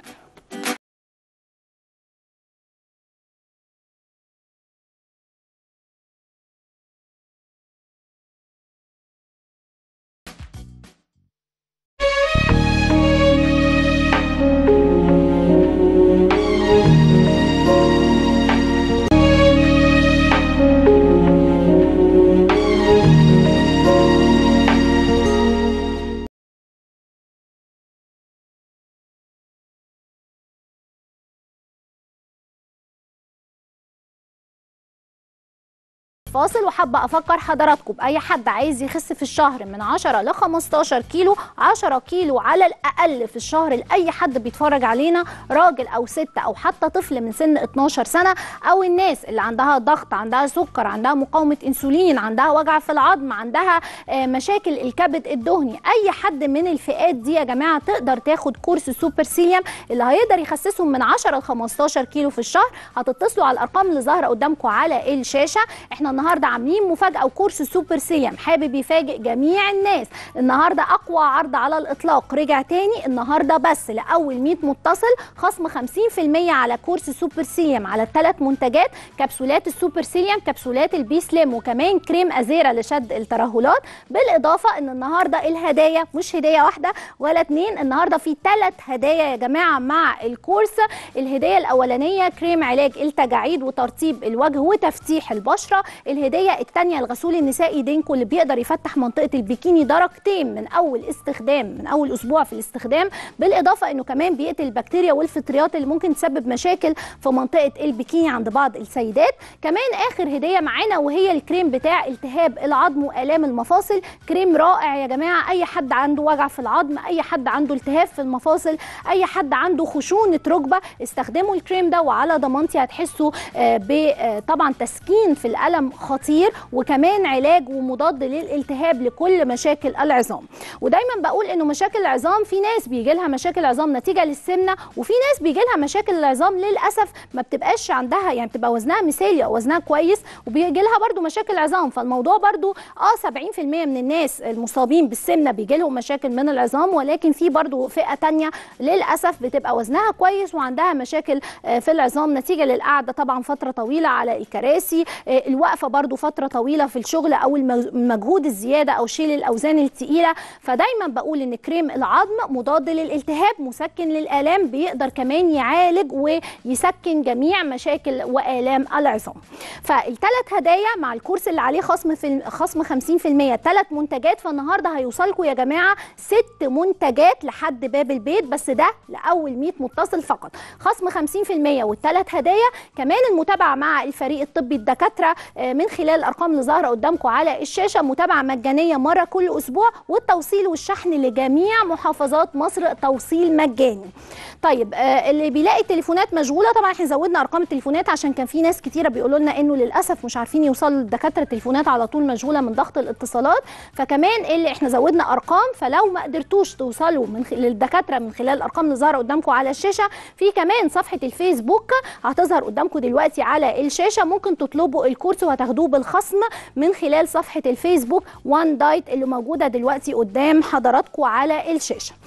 فاصل وحابه افكر حضراتكم باي حد عايز يخس في الشهر من 10 ل 15 كيلو 10 كيلو على الاقل في الشهر لاي حد بيتفرج علينا راجل او ست او حتى طفل من سن 12 سنه او الناس اللي عندها ضغط عندها سكر عندها مقاومه انسولين عندها وجع في العظم عندها آه، مشاكل الكبد الدهني اي حد من الفئات دي يا جماعه تقدر تاخد كورس سوبر سيليوم اللي هيقدر يخسسهم من 10 ل 15 كيلو في الشهر هتتصلوا على الارقام اللي ظاهره قدامكم على الشاشه احنا النهارده عاملين مفاجاه وكورس سوبر سيليوم حابب يفاجئ جميع الناس النهارده اقوى عرض على الاطلاق رجع تاني النهارده بس لاول 100 متصل خصم 50% على كورس سوبر سيليوم على الثلاث منتجات كبسولات السوبر سيليوم كبسولات البي سليم وكمان كريم ازيرا لشد الترهلات بالاضافه ان النهارده الهدايا مش هديه واحده ولا اتنين النهارده في ثلاث هدايا يا جماعه مع الكورس الهديه الاولانيه كريم علاج التجاعيد وترطيب الوجه وتفتيح البشره الهديه الثانيه الغسول النسائي دينكو اللي بيقدر يفتح منطقه البيكيني درجتين من اول استخدام من اول اسبوع في الاستخدام بالاضافه انه كمان بيقتل البكتيريا والفطريات اللي ممكن تسبب مشاكل في منطقه البيكيني عند بعض السيدات كمان اخر هديه معانا وهي الكريم بتاع التهاب العظم والام المفاصل كريم رائع يا جماعه اي حد عنده وجع في العظم اي حد عنده التهاب في المفاصل اي حد عنده خشونه ركبه استخدموا الكريم ده وعلى ضمانتي هتحسوا آه، ب آه، طبعا تسكين في الالم خطير وكمان علاج ومضاد للالتهاب لكل مشاكل العظام ودايما بقول انه مشاكل العظام في ناس بيجي لها مشاكل عظام نتيجه للسمنه وفي ناس بيجي لها مشاكل العظام للاسف ما بتبقاش عندها يعني بتبقى وزنها مثالي او وزنها كويس وبيجي لها برده مشاكل عظام فالموضوع برده اه 70% من الناس المصابين بالسمنه بيجي لهم مشاكل من العظام ولكن في برده فئه تانية للاسف بتبقى وزنها كويس وعندها مشاكل آه، في العظام نتيجه للقعده طبعا فتره طويله على الكراسي آه، الوقفه برده فتره طويله في الشغل او المج- المجهود الزياده او شيل الاوزان الثقيله فدايما بقول ان كريم العظم مضاد للالتهاب مسكن للالام بيقدر كمان يعالج ويسكن جميع مشاكل والام العظام فالثلاث هدايا مع الكورس اللي عليه خصم في خصم 50% ثلاث منتجات فالنهارده هيوصلكم يا جماعه ست منتجات لحد باب البيت بس ده لاول 100 متصل فقط خصم 50% والثلاث هدايا كمان المتابعه مع الفريق الطبي الدكاتره آه، من خلال الارقام اللي ظاهره قدامكم على الشاشه متابعه مجانيه مره كل اسبوع والتوصيل والشحن لجميع محافظات مصر توصيل مجاني طيب آه، اللي بيلاقي التليفونات مشغوله طبعا احنا زودنا ارقام التليفونات عشان كان في ناس كتيره بيقولوا لنا انه للاسف مش عارفين يوصلوا للدكاتره التليفونات على طول مشغوله من ضغط الاتصالات فكمان اللي احنا زودنا ارقام فلو ما قدرتوش توصلوا من خ... للدكاتره من خلال الارقام اللي ظاهره قدامكم على الشاشه في كمان صفحه الفيسبوك هتظهر قدامكم دلوقتي على الشاشه ممكن تطلبوا الكورس وهتاخدوه بالخصم من خلال صفحه الفيسبوك وان دايت اللي موجوده دلوقتي قدام حضراتكم على الشاشه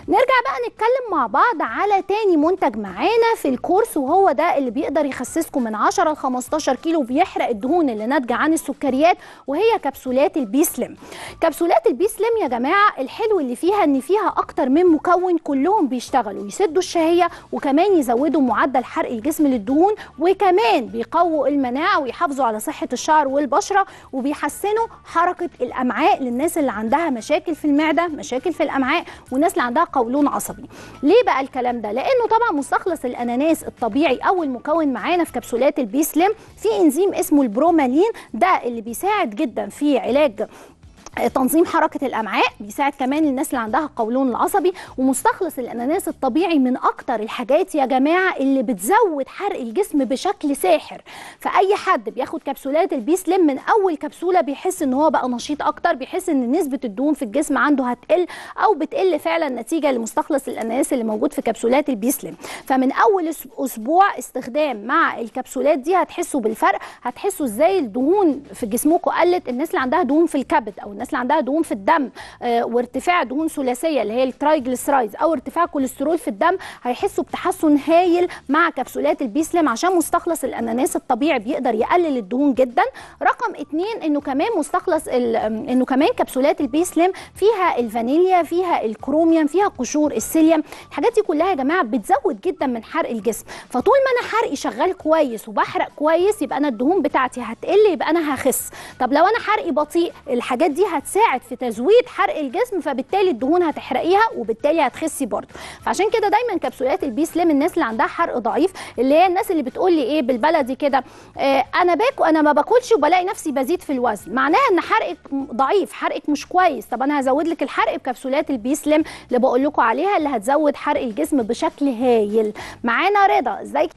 نرجع بقى نتكلم مع بعض على تاني منتج معانا في الكورس وهو ده اللي بيقدر يخسسكم من 10 ل 15 كيلو وبيحرق الدهون اللي ناتجه عن السكريات وهي كبسولات البي سليم كبسولات البي سليم يا جماعه الحلو اللي فيها ان فيها اكتر من مكون كلهم بيشتغلوا يسدوا الشهيه وكمان يزودوا معدل حرق الجسم للدهون وكمان بيقووا المناعه ويحافظوا على صحه الشعر والبشره وبيحسنوا حركه الامعاء للناس اللي عندها مشاكل في المعده مشاكل في الامعاء والناس اللي عندها قولون عصبي ليه بقى الكلام ده لانه طبعا مستخلص الاناناس الطبيعي اول مكون معانا في كبسولات البي سليم في انزيم اسمه البرومالين ده اللي بيساعد جدا في علاج تنظيم حركه الامعاء بيساعد كمان الناس اللي عندها القولون العصبي ومستخلص الاناناس الطبيعي من اكتر الحاجات يا جماعه اللي بتزود حرق الجسم بشكل ساحر فاي حد بياخد كبسولات البي سليم من اول كبسوله بيحس ان هو بقى نشيط اكتر بيحس ان نسبه الدهون في الجسم عنده هتقل او بتقل فعلا نتيجه لمستخلص الاناناس اللي موجود في كبسولات البي سليم فمن اول أس- اسبوع استخدام مع الكبسولات دي هتحسوا بالفرق هتحسوا ازاي الدهون في جسمكم قلت الناس اللي عندها دهون في الكبد او الناس اللي عندها دهون في الدم آه، وارتفاع دهون ثلاثيه اللي هي الترايجليسرايدز او ارتفاع كوليسترول في الدم هيحسوا بتحسن هايل مع كبسولات البي سليم عشان مستخلص الاناناس الطبيعي بيقدر يقلل الدهون جدا رقم اتنين انه كمان مستخلص ال- أم، انه كمان كبسولات البي سليم فيها الفانيليا فيها الكروميوم فيها قشور السيليوم الحاجات دي كلها يا جماعه بتزود جدا من حرق الجسم فطول ما انا حرقي شغال كويس وبحرق كويس يبقى انا الدهون بتاعتي هتقل يبقى انا هخس طب لو انا حرقي بطيء الحاجات دي هتساعد في تزويد حرق الجسم فبالتالي الدهون هتحرقيها وبالتالي هتخسي برضه فعشان كده دايما كبسولات البي سليم الناس اللي عندها حرق ضعيف اللي هي الناس اللي بتقول لي ايه بالبلدي كده آه انا باكل انا ما باكلش وبلاقي نفسي بزيد في الوزن معناها ان حرقك ضعيف حرقك مش كويس طب انا هزود لك الحرق بكبسولات البي سليم اللي بقول لكم عليها اللي هتزود حرق الجسم بشكل هايل معانا رضا ازيك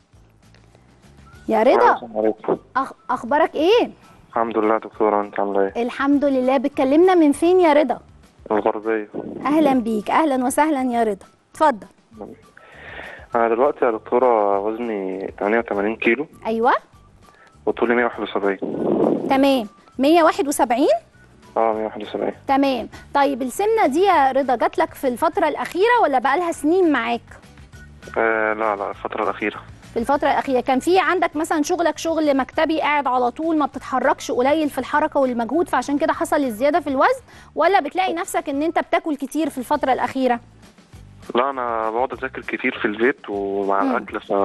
يا رضا السلام عليكم أخ... اخبارك ايه الحمد لله دكتورة انت عاملة ايه؟ الحمد لله بتكلمنا من فين يا رضا الغربية اهلا بيك اهلا وسهلا يا رضا اتفضل انا دلوقتي يا دكتورة وزني 88 كيلو ايوه وطولي 171 تمام 171 اه 171 تمام طيب السمنه دي يا رضا جات لك في الفتره الاخيره ولا بقالها سنين معاك آه لا لا الفترة الأخيرة في الفتره الاخيره كان في عندك مثلا شغلك شغل مكتبي قاعد على طول ما بتتحركش قليل في الحركه والمجهود فعشان كده حصل الزياده في الوزن ولا بتلاقي نفسك ان انت بتاكل كتير في الفتره الاخيره لا انا بقعد اذاكر كتير في البيت ومع مم. الاكل ف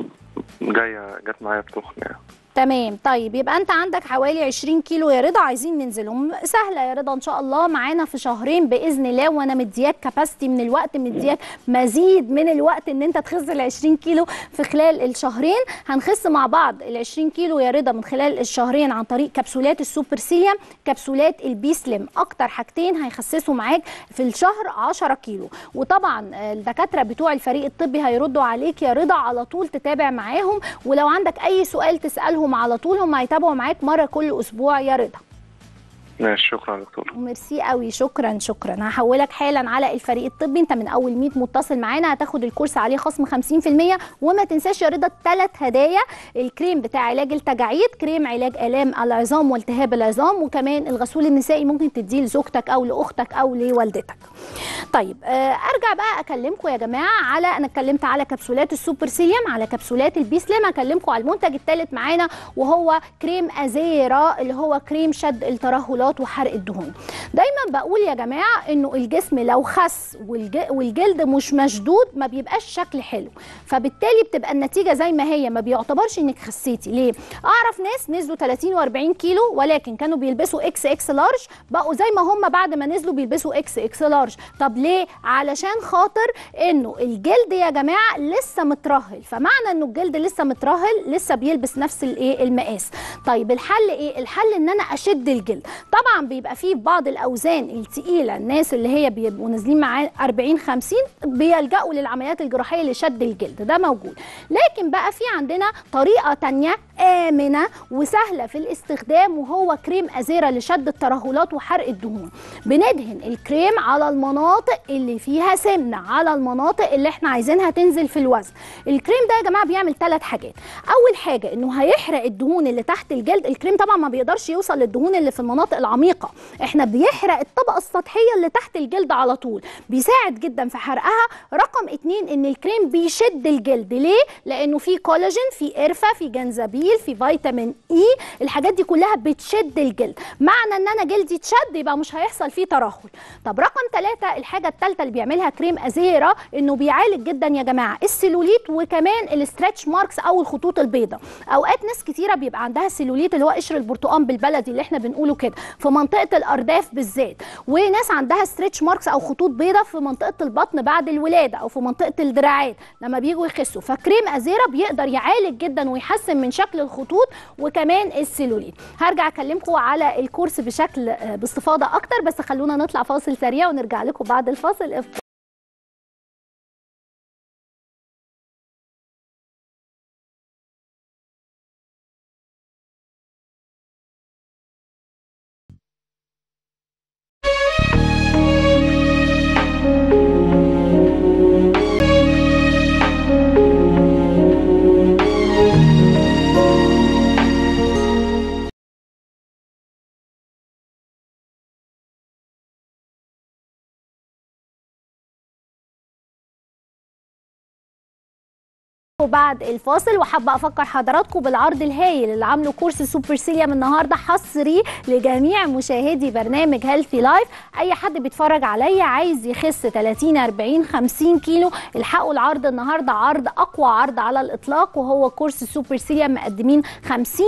جاية جت معايا بتخن يعني تمام طيب يبقى انت عندك حوالي 20 كيلو يا رضا عايزين ننزلهم سهله يا رضا ان شاء الله معانا في شهرين باذن الله وانا مدياك كاباسيتي من الوقت مدياك مزيد من الوقت ان انت تخس ال 20 كيلو في خلال الشهرين هنخس مع بعض ال 20 كيلو يا رضا من خلال الشهرين عن طريق كبسولات السوبر سيليوم كبسولات البي سليم اكتر حاجتين هيخسسوا معاك في الشهر 10 كيلو وطبعا الدكاتره بتوع الفريق الطبي هيردوا عليك يا رضا على طول تتابع معاهم ولو عندك اي سؤال تسالهم على طول هم هيتابعوا معاك مره كل اسبوع يا رضا ماشي شكرا يا دكتورة ميرسي قوي شكرا شكرا هحولك حالا على الفريق الطبي انت من اول 100 متصل معانا هتاخد الكورس عليه خصم 50% وما تنساش يا رضا الثلاث هدايا الكريم بتاع علاج التجاعيد كريم علاج الام العظام والتهاب العظام وكمان الغسول النسائي ممكن تديه لزوجتك او لاختك او لوالدتك طيب آه، ارجع بقى اكلمكم يا جماعه على انا اتكلمت على كبسولات السوبر سيليوم على كبسولات البي سليم هكلمكم على المنتج الثالث معانا وهو كريم ازيرا اللي هو كريم شد الترهلات وحرق الدهون دايما بقول يا جماعه انه الجسم لو خس والج- والجلد مش مشدود ما بيبقاش شكل حلو فبالتالي بتبقى النتيجه زي ما هي ما بيعتبرش انك خسيتي ليه اعرف ناس نزلوا 30 و40 كيلو ولكن كانوا بيلبسوا اكس اكس لارج بقوا زي ما هم بعد ما نزلوا بيلبسوا اكس اكس لارج طب ليه علشان خاطر انه الجلد يا جماعه لسه مترهل فمعنى انه الجلد لسه مترهل لسه بيلبس نفس الايه المقاس طيب الحل ايه الحل ان انا اشد الجلد طبعا بيبقى فيه بعض الاوزان التقيله الناس اللي هي بيبقوا نازلين معاه 40 50 بيلجأوا للعمليات الجراحيه لشد الجلد ده موجود لكن بقى في عندنا طريقه تانية امنه وسهله في الاستخدام وهو كريم ازيرا لشد الترهلات وحرق الدهون بندهن الكريم على المناطق اللي فيها سمنه على المناطق اللي احنا عايزينها تنزل في الوزن الكريم ده يا جماعه بيعمل ثلاث حاجات اول حاجه انه هيحرق الدهون اللي تحت الجلد الكريم طبعا ما بيقدرش يوصل للدهون اللي في المناطق العميقه احنا بيحرق الطبقه السطحيه اللي تحت الجلد على طول بيساعد جدا في حرقها رقم اتنين ان الكريم بيشد الجلد ليه لانه فيه كولاجين فيه قرفه فيه جنزبيل فيه فيتامين اي الحاجات دي كلها بتشد الجلد معنى ان انا جلدي اتشد يبقى مش هيحصل فيه ترهل طب رقم ثلاثة الحاجه الثالثه اللي بيعملها كريم ازيرا انه بيعالج جدا يا جماعه السيلوليت وكمان الاسترتش ماركس او الخطوط البيضاء اوقات ناس كتيره بيبقى عندها سيلوليت اللي هو قشر البرتقال بالبلدي اللي احنا بنقوله كده في منطقه الارداف بالذات وناس عندها ستريتش ماركس او خطوط بيضاء في منطقه البطن بعد الولاده او في منطقه الدراعات لما بيجوا يخسوا فكريم ازيرا بيقدر يعالج جدا ويحسن من شكل الخطوط وكمان السيلوليت هرجع اكلمكم على الكورس بشكل آه، باستفاضه اكتر بس خلونا نطلع فاصل سريع ونرجع لكم بعد الفاصل افضل. وبعد الفاصل وحابه افكر حضراتكم بالعرض الهايل اللي عامله كورس سوبر سيليوم النهارده حصري لجميع مشاهدي برنامج هيلثي لايف اي حد بيتفرج عليا عايز يخس 30 40 50 كيلو الحقوا العرض النهارده عرض اقوى عرض على الاطلاق وهو كورس سوبر سيليوم مقدمين 50%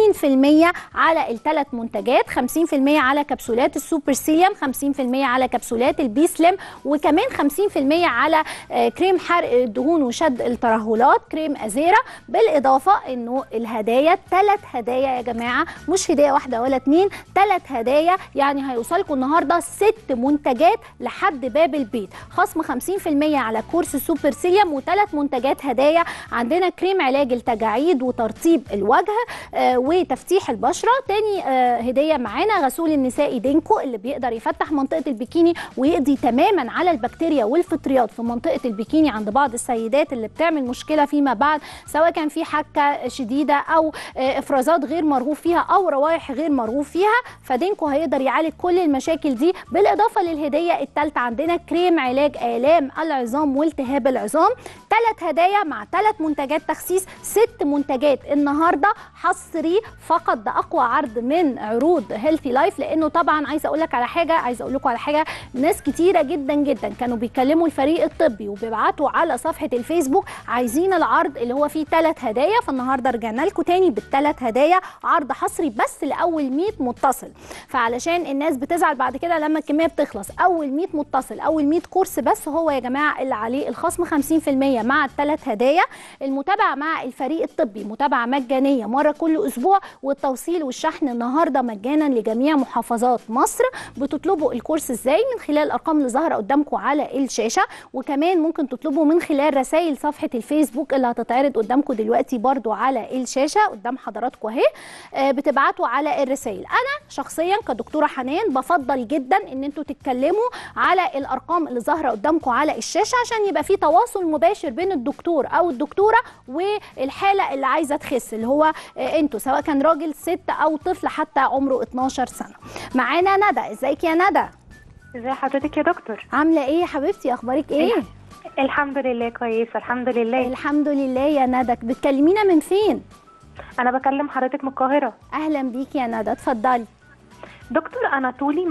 على الثلاث منتجات 50% على كبسولات السوبر سيليوم 50% على كبسولات البي سليم وكمان 50% على آه، كريم حرق الدهون وشد الترهلات كريم ازيرا بالاضافه انه الهدايا ثلاث هدايا يا جماعه مش هديه واحده ولا اتنين ثلاث هدايا يعني هيوصلكم النهارده ست منتجات لحد باب البيت خصم 50% على كورس سوبر سيليوم وثلاث منتجات هدايا عندنا كريم علاج التجاعيد وترطيب الوجه آه وتفتيح البشره تاني آه هديه معانا غسول النسائي دينكو اللي بيقدر يفتح منطقه البكيني ويقضي تماما على البكتيريا والفطريات في منطقه البكيني عند بعض السيدات اللي بتعمل مشكله فيما بعد سواء كان في حكه شديده او آه، افرازات غير مرغوب فيها او روائح غير مرغوب فيها فدينكو هيقدر يعالج كل المشاكل دي بالاضافه للهديه الثالثه عندنا كريم علاج الام العظام والتهاب العظام ثلاث هدايا مع ثلاث منتجات تخسيس ست منتجات النهارده حصري فقط ده اقوى عرض من عروض هيلثي لايف لانه طبعا عايزه اقول لك على حاجه عايزه اقول لكم على حاجه ناس كتيره جدا جدا كانوا بيكلموا الفريق الطبي وبيبعتوا على صفحه الفيسبوك عايزين العرض اللي هو فيه ثلاث هدايا فالنهارده رجعنا لكم تاني بالثلاث هدايا عرض حصري بس لاول 100 متصل فعلشان الناس بتزعل بعد كده لما الكميه بتخلص اول 100 متصل اول 100 كورس بس هو يا جماعه اللي عليه الخصم 50% مع الثلاث هدايا المتابعه مع الفريق الطبي متابعه مجانيه مره كل اسبوع والتوصيل والشحن النهارده مجانا لجميع محافظات مصر بتطلبوا الكورس ازاي من خلال الارقام اللي ظاهره قدامكم على الشاشه وكمان ممكن تطلبوا من خلال رسائل صفحه الفيسبوك اللي هتتعرض قدامكم دلوقتي برضو على الشاشه قدام حضراتكم اهي آه، بتبعتوا على الرسائل انا شخصيا كدكتوره حنان بفضل جدا ان انتوا تتكلموا على الارقام اللي ظاهره قدامكم على الشاشه عشان يبقى في تواصل مباشر بين الدكتور او الدكتوره والحاله اللي عايزه تخس اللي هو آه، انتوا سواء كان راجل ست او طفل حتى عمره 12 سنه معانا ندى ازيك يا ندى ازي حضرتك يا دكتور عامله ايه يا حبيبتي اخبارك ايه الحمد لله كويسه الحمد لله الحمد لله يا ندى بتكلمينا من فين انا بكلم حضرتك من القاهره اهلا بيكي يا ندى اتفضلي دكتور انا طولي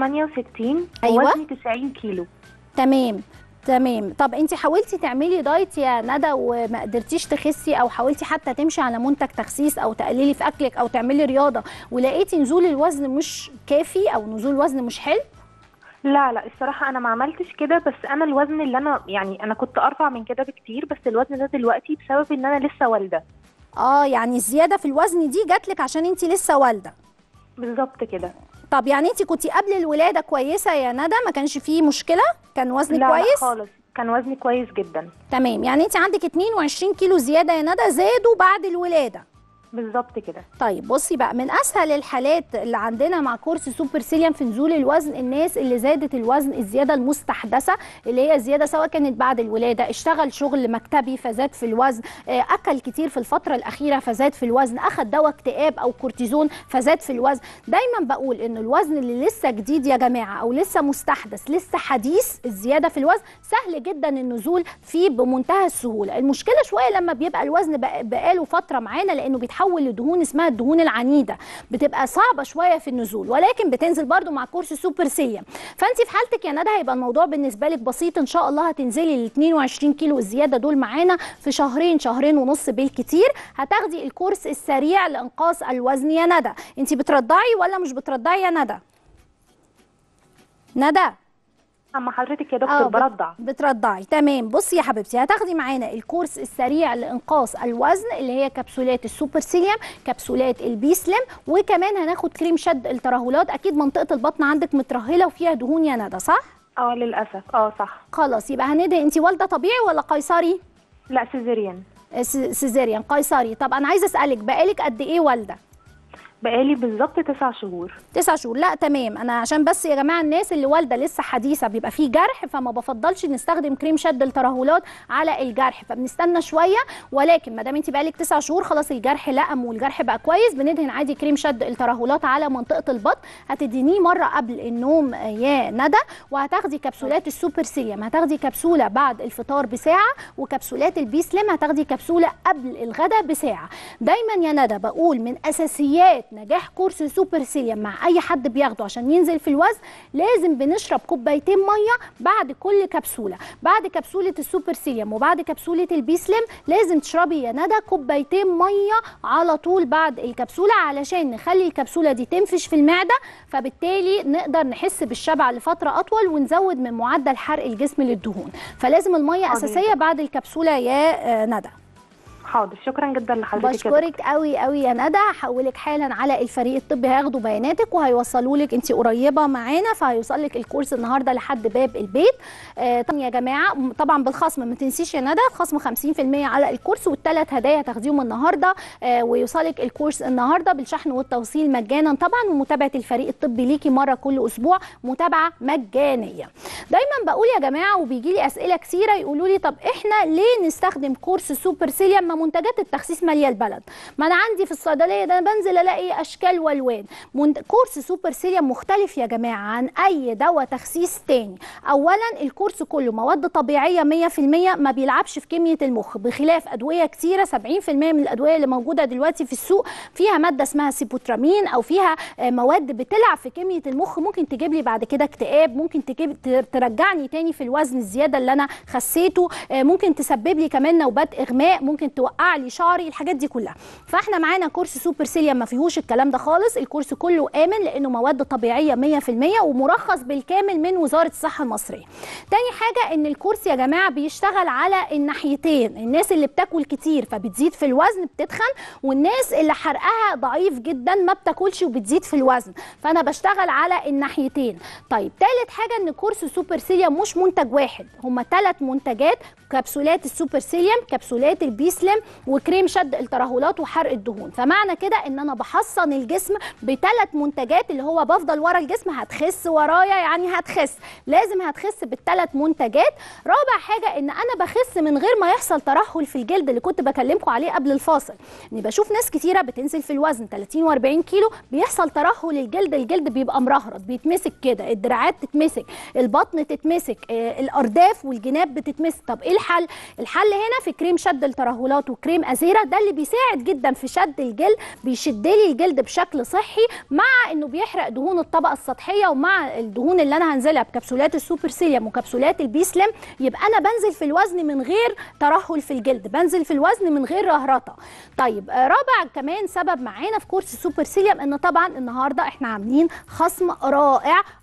168 أيوة. ووزني 90 كيلو تمام تمام طب انت حاولتي تعملي دايت يا ندى وما قدرتيش تخسي او حاولتي حتى تمشي على منتج تخسيس او تقللي في اكلك او تعملي رياضه ولقيتي نزول الوزن مش كافي او نزول الوزن مش حلو لا لا الصراحه انا ما عملتش كده بس انا الوزن اللي انا يعني انا كنت ارفع من كده بكتير بس الوزن ده دلوقتي بسبب ان انا لسه والده اه يعني الزياده في الوزن دي جاتلك عشان انت لسه والده بالظبط كده طب يعني انت كنتي قبل الولاده كويسه يا ندى ما كانش فيه مشكله كان وزنك لا لا كويس خالص كان وزني كويس جدا تمام يعني انت عندك 22 كيلو زياده يا ندى زادوا بعد الولاده بالظبط كده طيب بصي بقى من اسهل الحالات اللي عندنا مع كورس سوبر سيليم في نزول الوزن الناس اللي زادت الوزن الزياده المستحدثه اللي هي زياده سواء كانت بعد الولاده اشتغل شغل مكتبي فزاد في الوزن آه، اكل كتير في الفتره الاخيره فزاد في الوزن اخذ دواء اكتئاب او كورتيزون فزاد في الوزن دايما بقول ان الوزن اللي لسه جديد يا جماعه او لسه مستحدث لسه حديث الزياده في الوزن سهل جدا النزول فيه بمنتهى السهوله المشكله شويه لما بيبقى الوزن بق- بقاله فتره معانا لانه بيتحول لدهون اسمها الدهون العنيده بتبقى صعبه شويه في النزول ولكن بتنزل برده مع كورس سوبر سيليم فانت في حالتك يا ندى هيبقى الموضوع بالنسبه لك بسيط ان شاء الله هتنزلي ال 22 كيلو الزياده دول معانا في شهرين شهرين ونص بالكتير هتاخدي الكورس السريع لانقاص الوزن يا ندى انت بترضعي ولا مش بترضعي يا ندى ندى اما حضرتك يا آه، دكتور بت- برضع بترضعي تمام بصي يا حبيبتي هتاخدي معانا الكورس السريع لانقاص الوزن اللي هي كبسولات السوبر سيليم كبسولات البي سليم وكمان هناخد كريم شد الترهلات اكيد منطقه البطن عندك مترهله وفيها دهون يا ندى صح اه للاسف اه صح خلاص يبقى هندي انت والده طبيعي ولا قيصري لا سيزيريان آه، س- سيزيريان قيصري طب انا عايزه اسالك بقالك قد ايه والده بقالي بالظبط تسع شهور تسع شهور لا تمام انا عشان بس يا جماعه الناس اللي والده لسه حديثه بيبقى فيه جرح فما بفضلش نستخدم كريم شد الترهلات على الجرح فبنستنى شويه ولكن ما دام انت بقالك تسع شهور خلاص الجرح لقم والجرح بقى كويس بندهن عادي كريم شد الترهلات على منطقه البطن هتدينيه مره قبل النوم آه، يا ندى وهتاخدي كبسولات السوبر سيليم هتاخدي كبسوله بعد الفطار بساعه وكبسولات البي سليم هتاخدي كبسوله قبل الغداء بساعه دايما يا ندى بقول من اساسيات نجاح كورس سوبر سيليم مع اي حد بياخده عشان ينزل في الوزن لازم بنشرب كوبايتين ميه بعد كل كبسوله بعد كبسوله السوبر سيليم وبعد كبسوله البي سليم لازم تشربي يا ندى كوبايتين ميه على طول بعد الكبسوله علشان نخلي الكبسوله دي تنفش في المعده فبالتالي نقدر نحس بالشبع لفتره اطول ونزود من معدل حرق الجسم للدهون فلازم الميه حاضر. اساسيه بعد الكبسوله يا آه، ندى حاضر شكرا جدا لحضرتك يا دكتور. بشكرك قوي قوي يا ندى هحولك حالا على الفريق الطبي هياخدوا بياناتك وهيوصلوا لك انت قريبه معانا فهيوصل لك الكورس النهارده لحد باب البيت آه طبعا يا جماعه م- طبعا بالخصم ما تنسيش يا ندى خصم 50% على الكورس والثلاث هدايا تاخديهم النهارده آه ويوصلك الكورس النهارده بالشحن والتوصيل مجانا طبعا ومتابعه الفريق الطبي ليكي مره كل اسبوع متابعه مجانيه دايما بقول يا جماعه وبيجي لي اسئله كثيره يقولوا لي طب احنا ليه نستخدم كورس سوبر سيليم ما منتجات التخسيس ماليه البلد ما انا عندي في الصيدليه ده أنا بنزل الاقي اشكال والوان منت... كورس سوبر سيليم مختلف يا جماعه عن اي دواء تخسيس تاني اولا الكورس كله مواد طبيعيه 100% ما بيلعبش في كميه المخ بخلاف ادويه كتيره 70% من الادويه اللي موجوده دلوقتي في السوق فيها ماده اسمها سيبوترامين او فيها آه، مواد بتلعب في كميه المخ ممكن تجيب لي بعد كده اكتئاب ممكن تجيب ت- ترجعني تاني في الوزن الزياده اللي انا خسيته آه، ممكن تسبب لي كمان نوبات اغماء ممكن توقع لي شعري الحاجات دي كلها فاحنا معانا كورس سوبر سيليم ما فيهوش الكلام ده خالص الكورس كله امن لانه مواد طبيعيه 100% ومرخص بالكامل من وزاره الصحه المصريه تاني حاجه ان الكورس يا جماعه بيشتغل على الناحيتين الناس اللي بتاكل كتير فبتزيد في الوزن بتتخن والناس اللي حرقها ضعيف جدا ما بتاكلش وبتزيد في الوزن فانا بشتغل على الناحيتين طيب تالت حاجه ان كورس سوبر سيليم مش منتج واحد هما ثلاث منتجات كبسولات السوبر سيليم كبسولات البي سليم وكريم شد الترهلات وحرق الدهون فمعنى كده ان انا بحصن الجسم بثلاث منتجات اللي هو بفضل ورا الجسم هتخس ورايا يعني هتخس لازم هتخس بالثلاث منتجات رابع حاجه ان انا بخس من غير ما يحصل ترهل في الجلد اللي كنت بكلمكم عليه قبل الفاصل اني بشوف ناس كتيره بتنزل في الوزن 30 و40 كيلو بيحصل ترهل الجلد الجلد بيبقى مرهرط بيتمسك كده الدراعات تتمسك البطن تتمسك آه، الارداف والجناب بتتمسك طب ايه الحل الحل هنا في كريم شد الترهلات وكريم ازيرا ده اللي بيساعد جدا في شد الجلد بيشد لي الجلد بشكل صحي مع انه بيحرق دهون الطبقه السطحيه ومع الدهون اللي انا هنزلها بكبسولات السوبر سيليم وكبسولات البي سليم يبقى انا بنزل في الوزن من غير ترهل في الجلد بنزل في الوزن من غير رهرطه طيب آه، رابع كمان سبب معانا في كورس السوبر سيليم ان طبعا النهارده احنا عاملين خصم رائع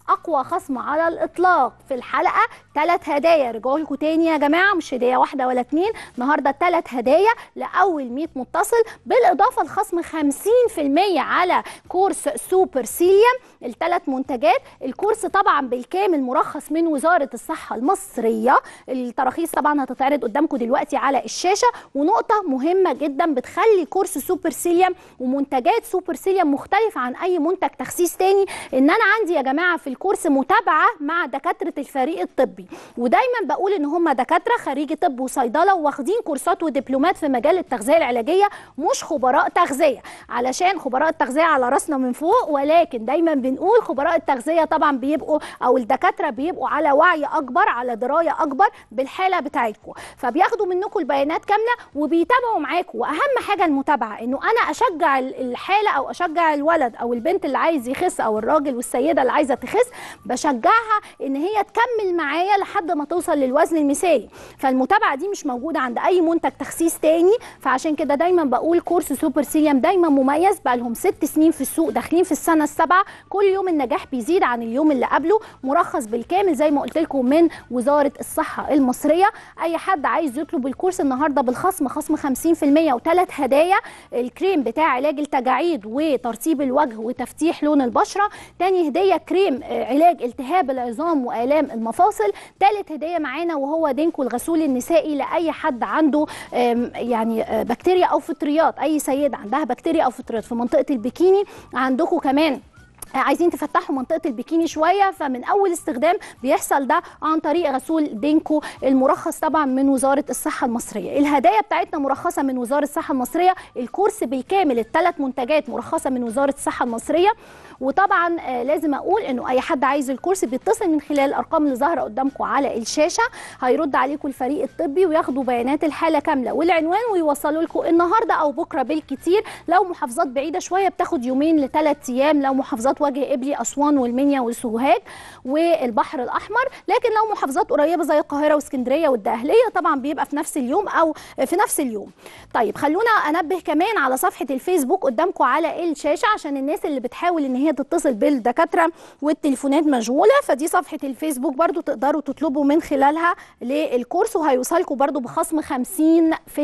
اقوى خصم على الاطلاق في الحلقه ثلاث هدايا رجعوا لكم تاني يا جماعه مش هديه واحده ولا اتنين النهارده ثلاث هدايا لاول 100 متصل بالاضافه لخصم 50% على كورس سوبر سيليوم الثلاث منتجات الكورس طبعا بالكامل مرخص من وزاره الصحه المصريه التراخيص طبعا هتتعرض قدامكم دلوقتي على الشاشه ونقطه مهمه جدا بتخلي كورس سوبر سيليوم ومنتجات سوبر سيليوم مختلف عن اي منتج تخسيس تاني ان انا عندي يا جماعه في الكورس متابعه مع دكاتره الفريق الطبي ودايما بقول ان هم دكاتره خريجي طب وصيدله واخدين كورسات ودبلومات في مجال التغذيه العلاجيه مش خبراء تغذيه علشان خبراء التغذيه على راسنا من فوق ولكن دايما بنقول خبراء التغذيه طبعا بيبقوا او الدكاتره بيبقوا على وعي اكبر على درايه اكبر بالحاله بتاعتكم فبياخدوا منكم البيانات كامله وبيتابعوا معاكم واهم حاجه المتابعه انه انا اشجع الحاله او اشجع الولد او البنت اللي عايز يخس او الراجل والسيده اللي عايزه تخس بشجعها ان هي تكمل معايا لحد ما توصل للوزن المثالي فالمتابعه دي مش موجوده عند اي منتج تخسيس تاني فعشان كده دايما بقول كورس سوبر سيليوم دايما مميز بقى لهم ست سنين في السوق داخلين في السنه السابعه كل يوم النجاح بيزيد عن اليوم اللي قبله مرخص بالكامل زي ما قلت لكم من وزاره الصحه المصريه اي حد عايز يطلب الكورس النهارده بالخصم خصم 50% وثلاث هدايا الكريم بتاع علاج التجاعيد وترطيب الوجه وتفتيح لون البشره تاني هديه كريم علاج التهاب العظام والام المفاصل ثالث هديه معانا وهو دينكو الغسول النسائي لاي حد عنده يعني بكتيريا او فطريات اي سيده عندها بكتيريا او فطريات في منطقه البكيني عندكم كمان عايزين تفتحوا منطقه البكيني شويه فمن اول استخدام بيحصل ده عن طريق غسول دينكو المرخص طبعا من وزاره الصحه المصريه الهدايا بتاعتنا مرخصه من وزاره الصحه المصريه الكورس بالكامل الثلاث منتجات مرخصه من وزاره الصحه المصريه وطبعا لازم اقول انه اي حد عايز الكورس بيتصل من خلال الارقام اللي ظاهره قدامكم على الشاشه هيرد عليكم الفريق الطبي وياخدوا بيانات الحاله كامله والعنوان ويوصلوا لكم النهارده او بكره بالكتير لو محافظات بعيده شويه بتاخد يومين لثلاث ايام لو محافظات وجه قبلي اسوان والمنيا وسوهاج والبحر الاحمر لكن لو محافظات قريبه زي القاهره واسكندريه والدقهليه طبعا بيبقى في نفس اليوم او في نفس اليوم طيب خلونا انبه كمان على صفحه الفيسبوك قدامكم على الشاشه عشان الناس اللي بتحاول ان هي تتصل بالدكاتره والتليفونات مشغوله فدي صفحه الفيسبوك برضو تقدروا تطلبوا من خلالها للكورس وهيوصلكم برضو بخصم 50%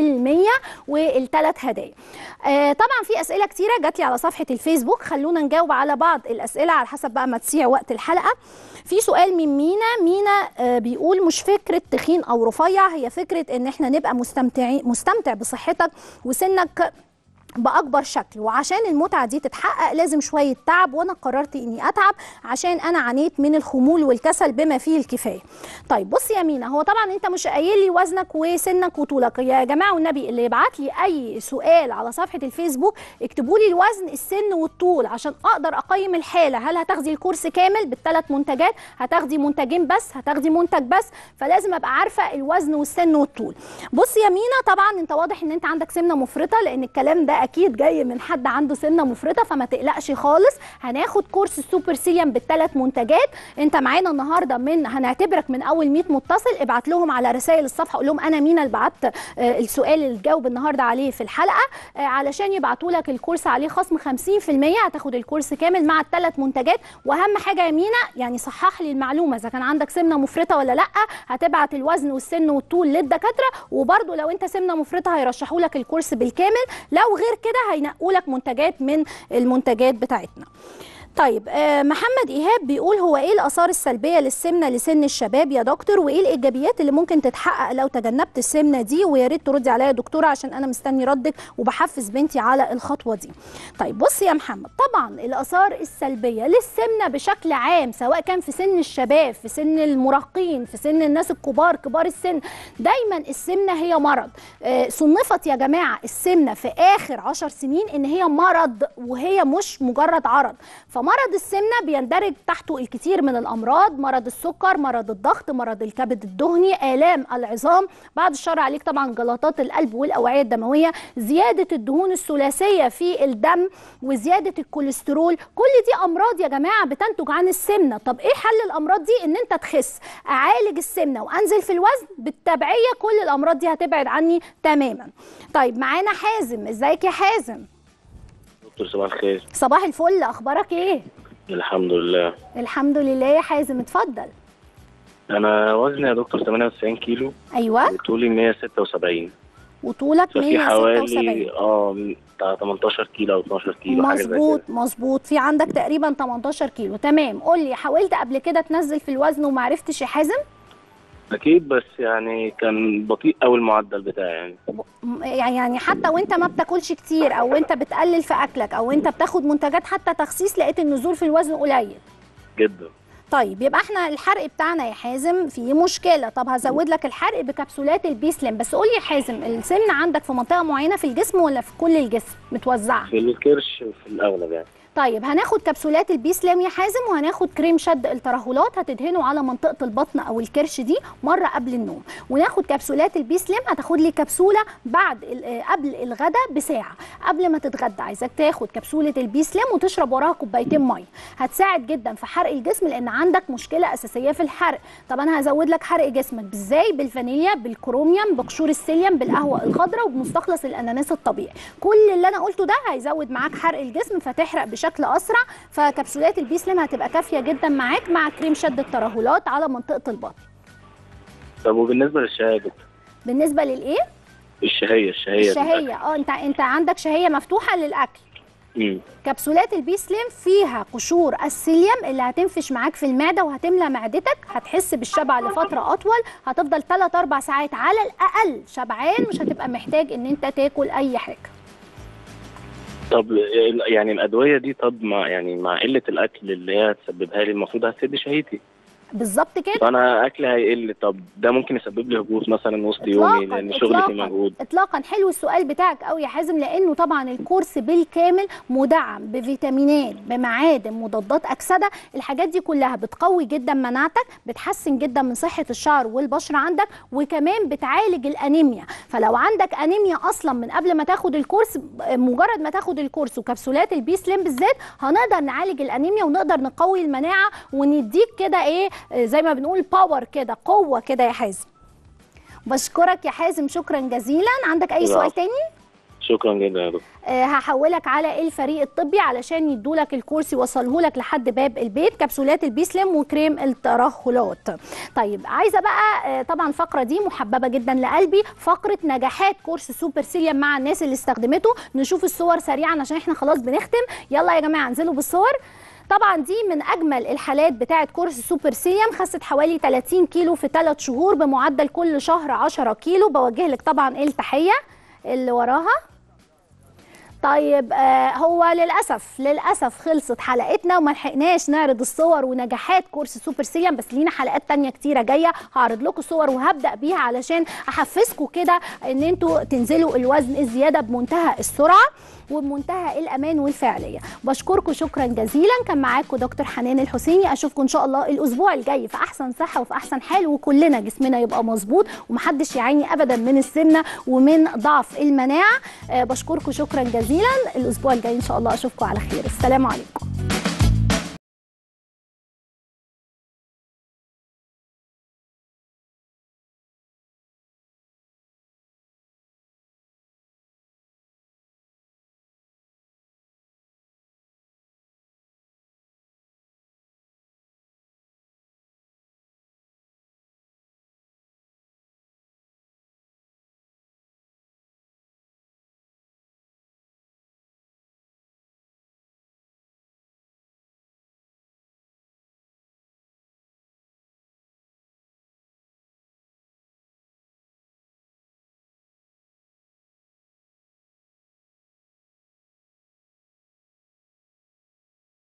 والثلاث هدايا آه طبعا في اسئله كتيره جات لي على صفحه الفيسبوك خلونا نجاوب على بعض الاسئله على حسب بقى ما تسيع وقت الحلقه في سؤال من مينا مينا آه بيقول مش فكره تخين او رفيع هي فكره ان احنا نبقى مستمتعين مستمتع بصحتك وسنك باكبر شكل وعشان المتعه دي تتحقق لازم شويه تعب وانا قررت اني اتعب عشان انا عانيت من الخمول والكسل بما فيه الكفايه طيب بص يا مينا هو طبعا انت مش قايل لي وزنك وسنك وطولك يا جماعه والنبي اللي يبعت لي اي سؤال على صفحه الفيسبوك اكتبوا لي الوزن السن والطول عشان اقدر اقيم الحاله هل هتاخدي الكورس كامل بالثلاث منتجات هتاخدي منتجين بس هتاخدي منتج بس فلازم ابقى عارفه الوزن والسن والطول بص يا مينا طبعا انت واضح ان انت عندك سمنه مفرطه لان الكلام ده اكيد جاي من حد عنده سنه مفرطه فما تقلقش خالص هناخد كورس السوبر سيليوم بالثلاث منتجات انت معانا النهارده من هنعتبرك من اول 100 متصل ابعت لهم على رسائل الصفحه قول لهم انا مينا اللي بعت السؤال اللي تجاوب النهارده عليه في الحلقه علشان يبعتوا لك الكورس عليه خصم 50% هتاخد الكورس كامل مع الثلاث منتجات واهم حاجه يا مينا يعني صحح لي المعلومه اذا كان عندك سمنه مفرطه ولا لا هتبعت الوزن والسن والطول للدكاتره وبرده لو انت سمنه مفرطه هيرشحوا لك الكورس بالكامل لو غير كده هينقوا لك منتجات من المنتجات بتاعتنا طيب آه محمد ايهاب بيقول هو ايه الاثار السلبيه للسمنه لسن الشباب يا دكتور وايه الايجابيات اللي ممكن تتحقق لو تجنبت السمنه دي ويا ريت تردي عليا يا دكتوره عشان انا مستني ردك وبحفز بنتي على الخطوه دي طيب بص يا محمد طبعا الاثار السلبيه للسمنه بشكل عام سواء كان في سن الشباب في سن المراهقين في سن الناس الكبار كبار السن دايما السمنه هي مرض آه صنفت يا جماعه السمنه في اخر عشر سنين ان هي مرض وهي مش مجرد عرض فمرض السمنه بيندرج تحته الكثير من الامراض مرض السكر مرض الضغط مرض الكبد الدهني الام العظام بعد الشر عليك طبعا جلطات القلب والاوعيه الدمويه زياده الدهون الثلاثيه في الدم وزياده الكوليسترول كل دي امراض يا جماعه بتنتج عن السمنه طب ايه حل الامراض دي ان انت تخس اعالج السمنه وانزل في الوزن بالتبعيه كل الامراض دي هتبعد عني تماما طيب معانا حازم ازيك يا حازم دكتور صباح الخير صباح الفل اخبارك ايه الحمد لله الحمد لله يا حازم اتفضل انا وزني يا دكتور 98 كيلو ايوه وطولي 176 وطولك ففي 176 حوالي اه بتاع 18 كيلو او 12 كيلو حاجه زي مظبوط كده مظبوط في عندك تقريبا 18 كيلو تمام قول لي حاولت قبل كده تنزل في الوزن وما عرفتش يا حازم اكيد بس يعني كان بطيء قوي المعدل بتاعي يعني م- يعني حتى وانت ما بتاكلش كتير او انت بتقلل في اكلك او انت بتاخد منتجات حتى تخسيس لقيت النزول في الوزن قليل جدا طيب يبقى احنا الحرق بتاعنا يا حازم فيه مشكله طب هزود لك الحرق بكبسولات البيسلم بس قول لي يا حازم السمنه عندك في منطقه معينه في الجسم ولا في كل الجسم متوزعه في الكرش في الاغلب يعني طيب هناخد كبسولات البيسلام يا حازم وهناخد كريم شد الترهلات هتدهنه على منطقه البطن او الكرش دي مره قبل النوم وناخد كبسولات البيسلام هتاخد لي كبسوله بعد ال- آه، قبل الغداء بساعه قبل ما تتغدى عايزاك تاخد كبسوله البيسلام وتشرب وراها كوبايتين ميه هتساعد جدا في حرق الجسم لان عندك مشكله اساسيه في الحرق طب انا هزود لك حرق جسمك ازاي بالفانيليا بالكروميوم بقشور السيليوم بالقهوه الخضراء وبمستخلص الاناناس الطبيعي كل اللي انا قلته ده هيزود معاك حرق الجسم فتحرق بشكل اسرع فكبسولات البيسلم هتبقى كافيه جدا معاك مع كريم شد الترهلات على منطقه البطن طب وبالنسبه للشهيه يا دكتور بالنسبه للايه الشهيه الشهيه الشهيه اه انت انت عندك شهيه مفتوحه للاكل امم كبسولات البيسلم فيها قشور السيليوم اللي هتنفش معاك في المعده وهتملى معدتك هتحس بالشبع لفتره اطول هتفضل 3 4 ساعات على الاقل شبعان مش هتبقى محتاج ان انت تاكل اي حاجه طب يعني الادويه دي طب مع يعني مع قله الاكل اللي هي هتسببها لي المفروض هتسد شهيتي بالظبط كده فانا اكلي هيقل طب ده ممكن يسبب لي هبوط مثلا وسط يومي لان شغلي فيه مجهود اطلاقا حلو السؤال بتاعك قوي يا حازم لانه طبعا الكورس بالكامل مدعم بفيتامينات بمعادن مضادات اكسده الحاجات دي كلها بتقوي جدا مناعتك بتحسن جدا من صحه الشعر والبشره عندك وكمان بتعالج الانيميا فلو عندك انيميا اصلا من قبل ما تاخد الكورس مجرد ما تاخد الكورس وكبسولات البي سليم بالذات هنقدر نعالج الانيميا ونقدر نقوي المناعه ونديك كده ايه زي ما بنقول باور كده قوه كده يا حازم بشكرك يا حازم شكرا جزيلا عندك اي سؤال تاني شكرا جدا يا دكتور أه هحولك على الفريق الطبي علشان يدولك الكورس يوصله لك لحد باب البيت كبسولات البيسلم وكريم الترهلات طيب عايزه بقى أه طبعا الفقره دي محببه جدا لقلبي فقره نجاحات كورس سوبر سيليوم مع الناس اللي استخدمته نشوف الصور سريعا عشان احنا خلاص بنختم يلا يا جماعه انزلوا بالصور طبعا دي من اجمل الحالات بتاعه كورس سوبر سيليوم خست حوالي 30 كيلو في 3 شهور بمعدل كل شهر 10 كيلو بوجه لك طبعا التحيه اللي وراها طيب آه هو للاسف للاسف خلصت حلقتنا وما لحقناش نعرض الصور ونجاحات كورس سوبر سيليوم بس لينا حلقات تانية كتيره جايه هعرض لكم صور وهبدا بيها علشان احفزكم كده ان انتوا تنزلوا الوزن الزياده بمنتهى السرعه وبمنتهى الامان والفعاليه بشكركم شكرا جزيلا كان معاكم دكتور حنان الحسيني اشوفكم ان شاء الله الاسبوع الجاي في احسن صحه وفي احسن حال وكلنا جسمنا يبقى مظبوط ومحدش يعاني ابدا من السمنه ومن ضعف المناعه أه بشكركم شكرا جزيلا الاسبوع الجاي ان شاء الله اشوفكم على خير السلام عليكم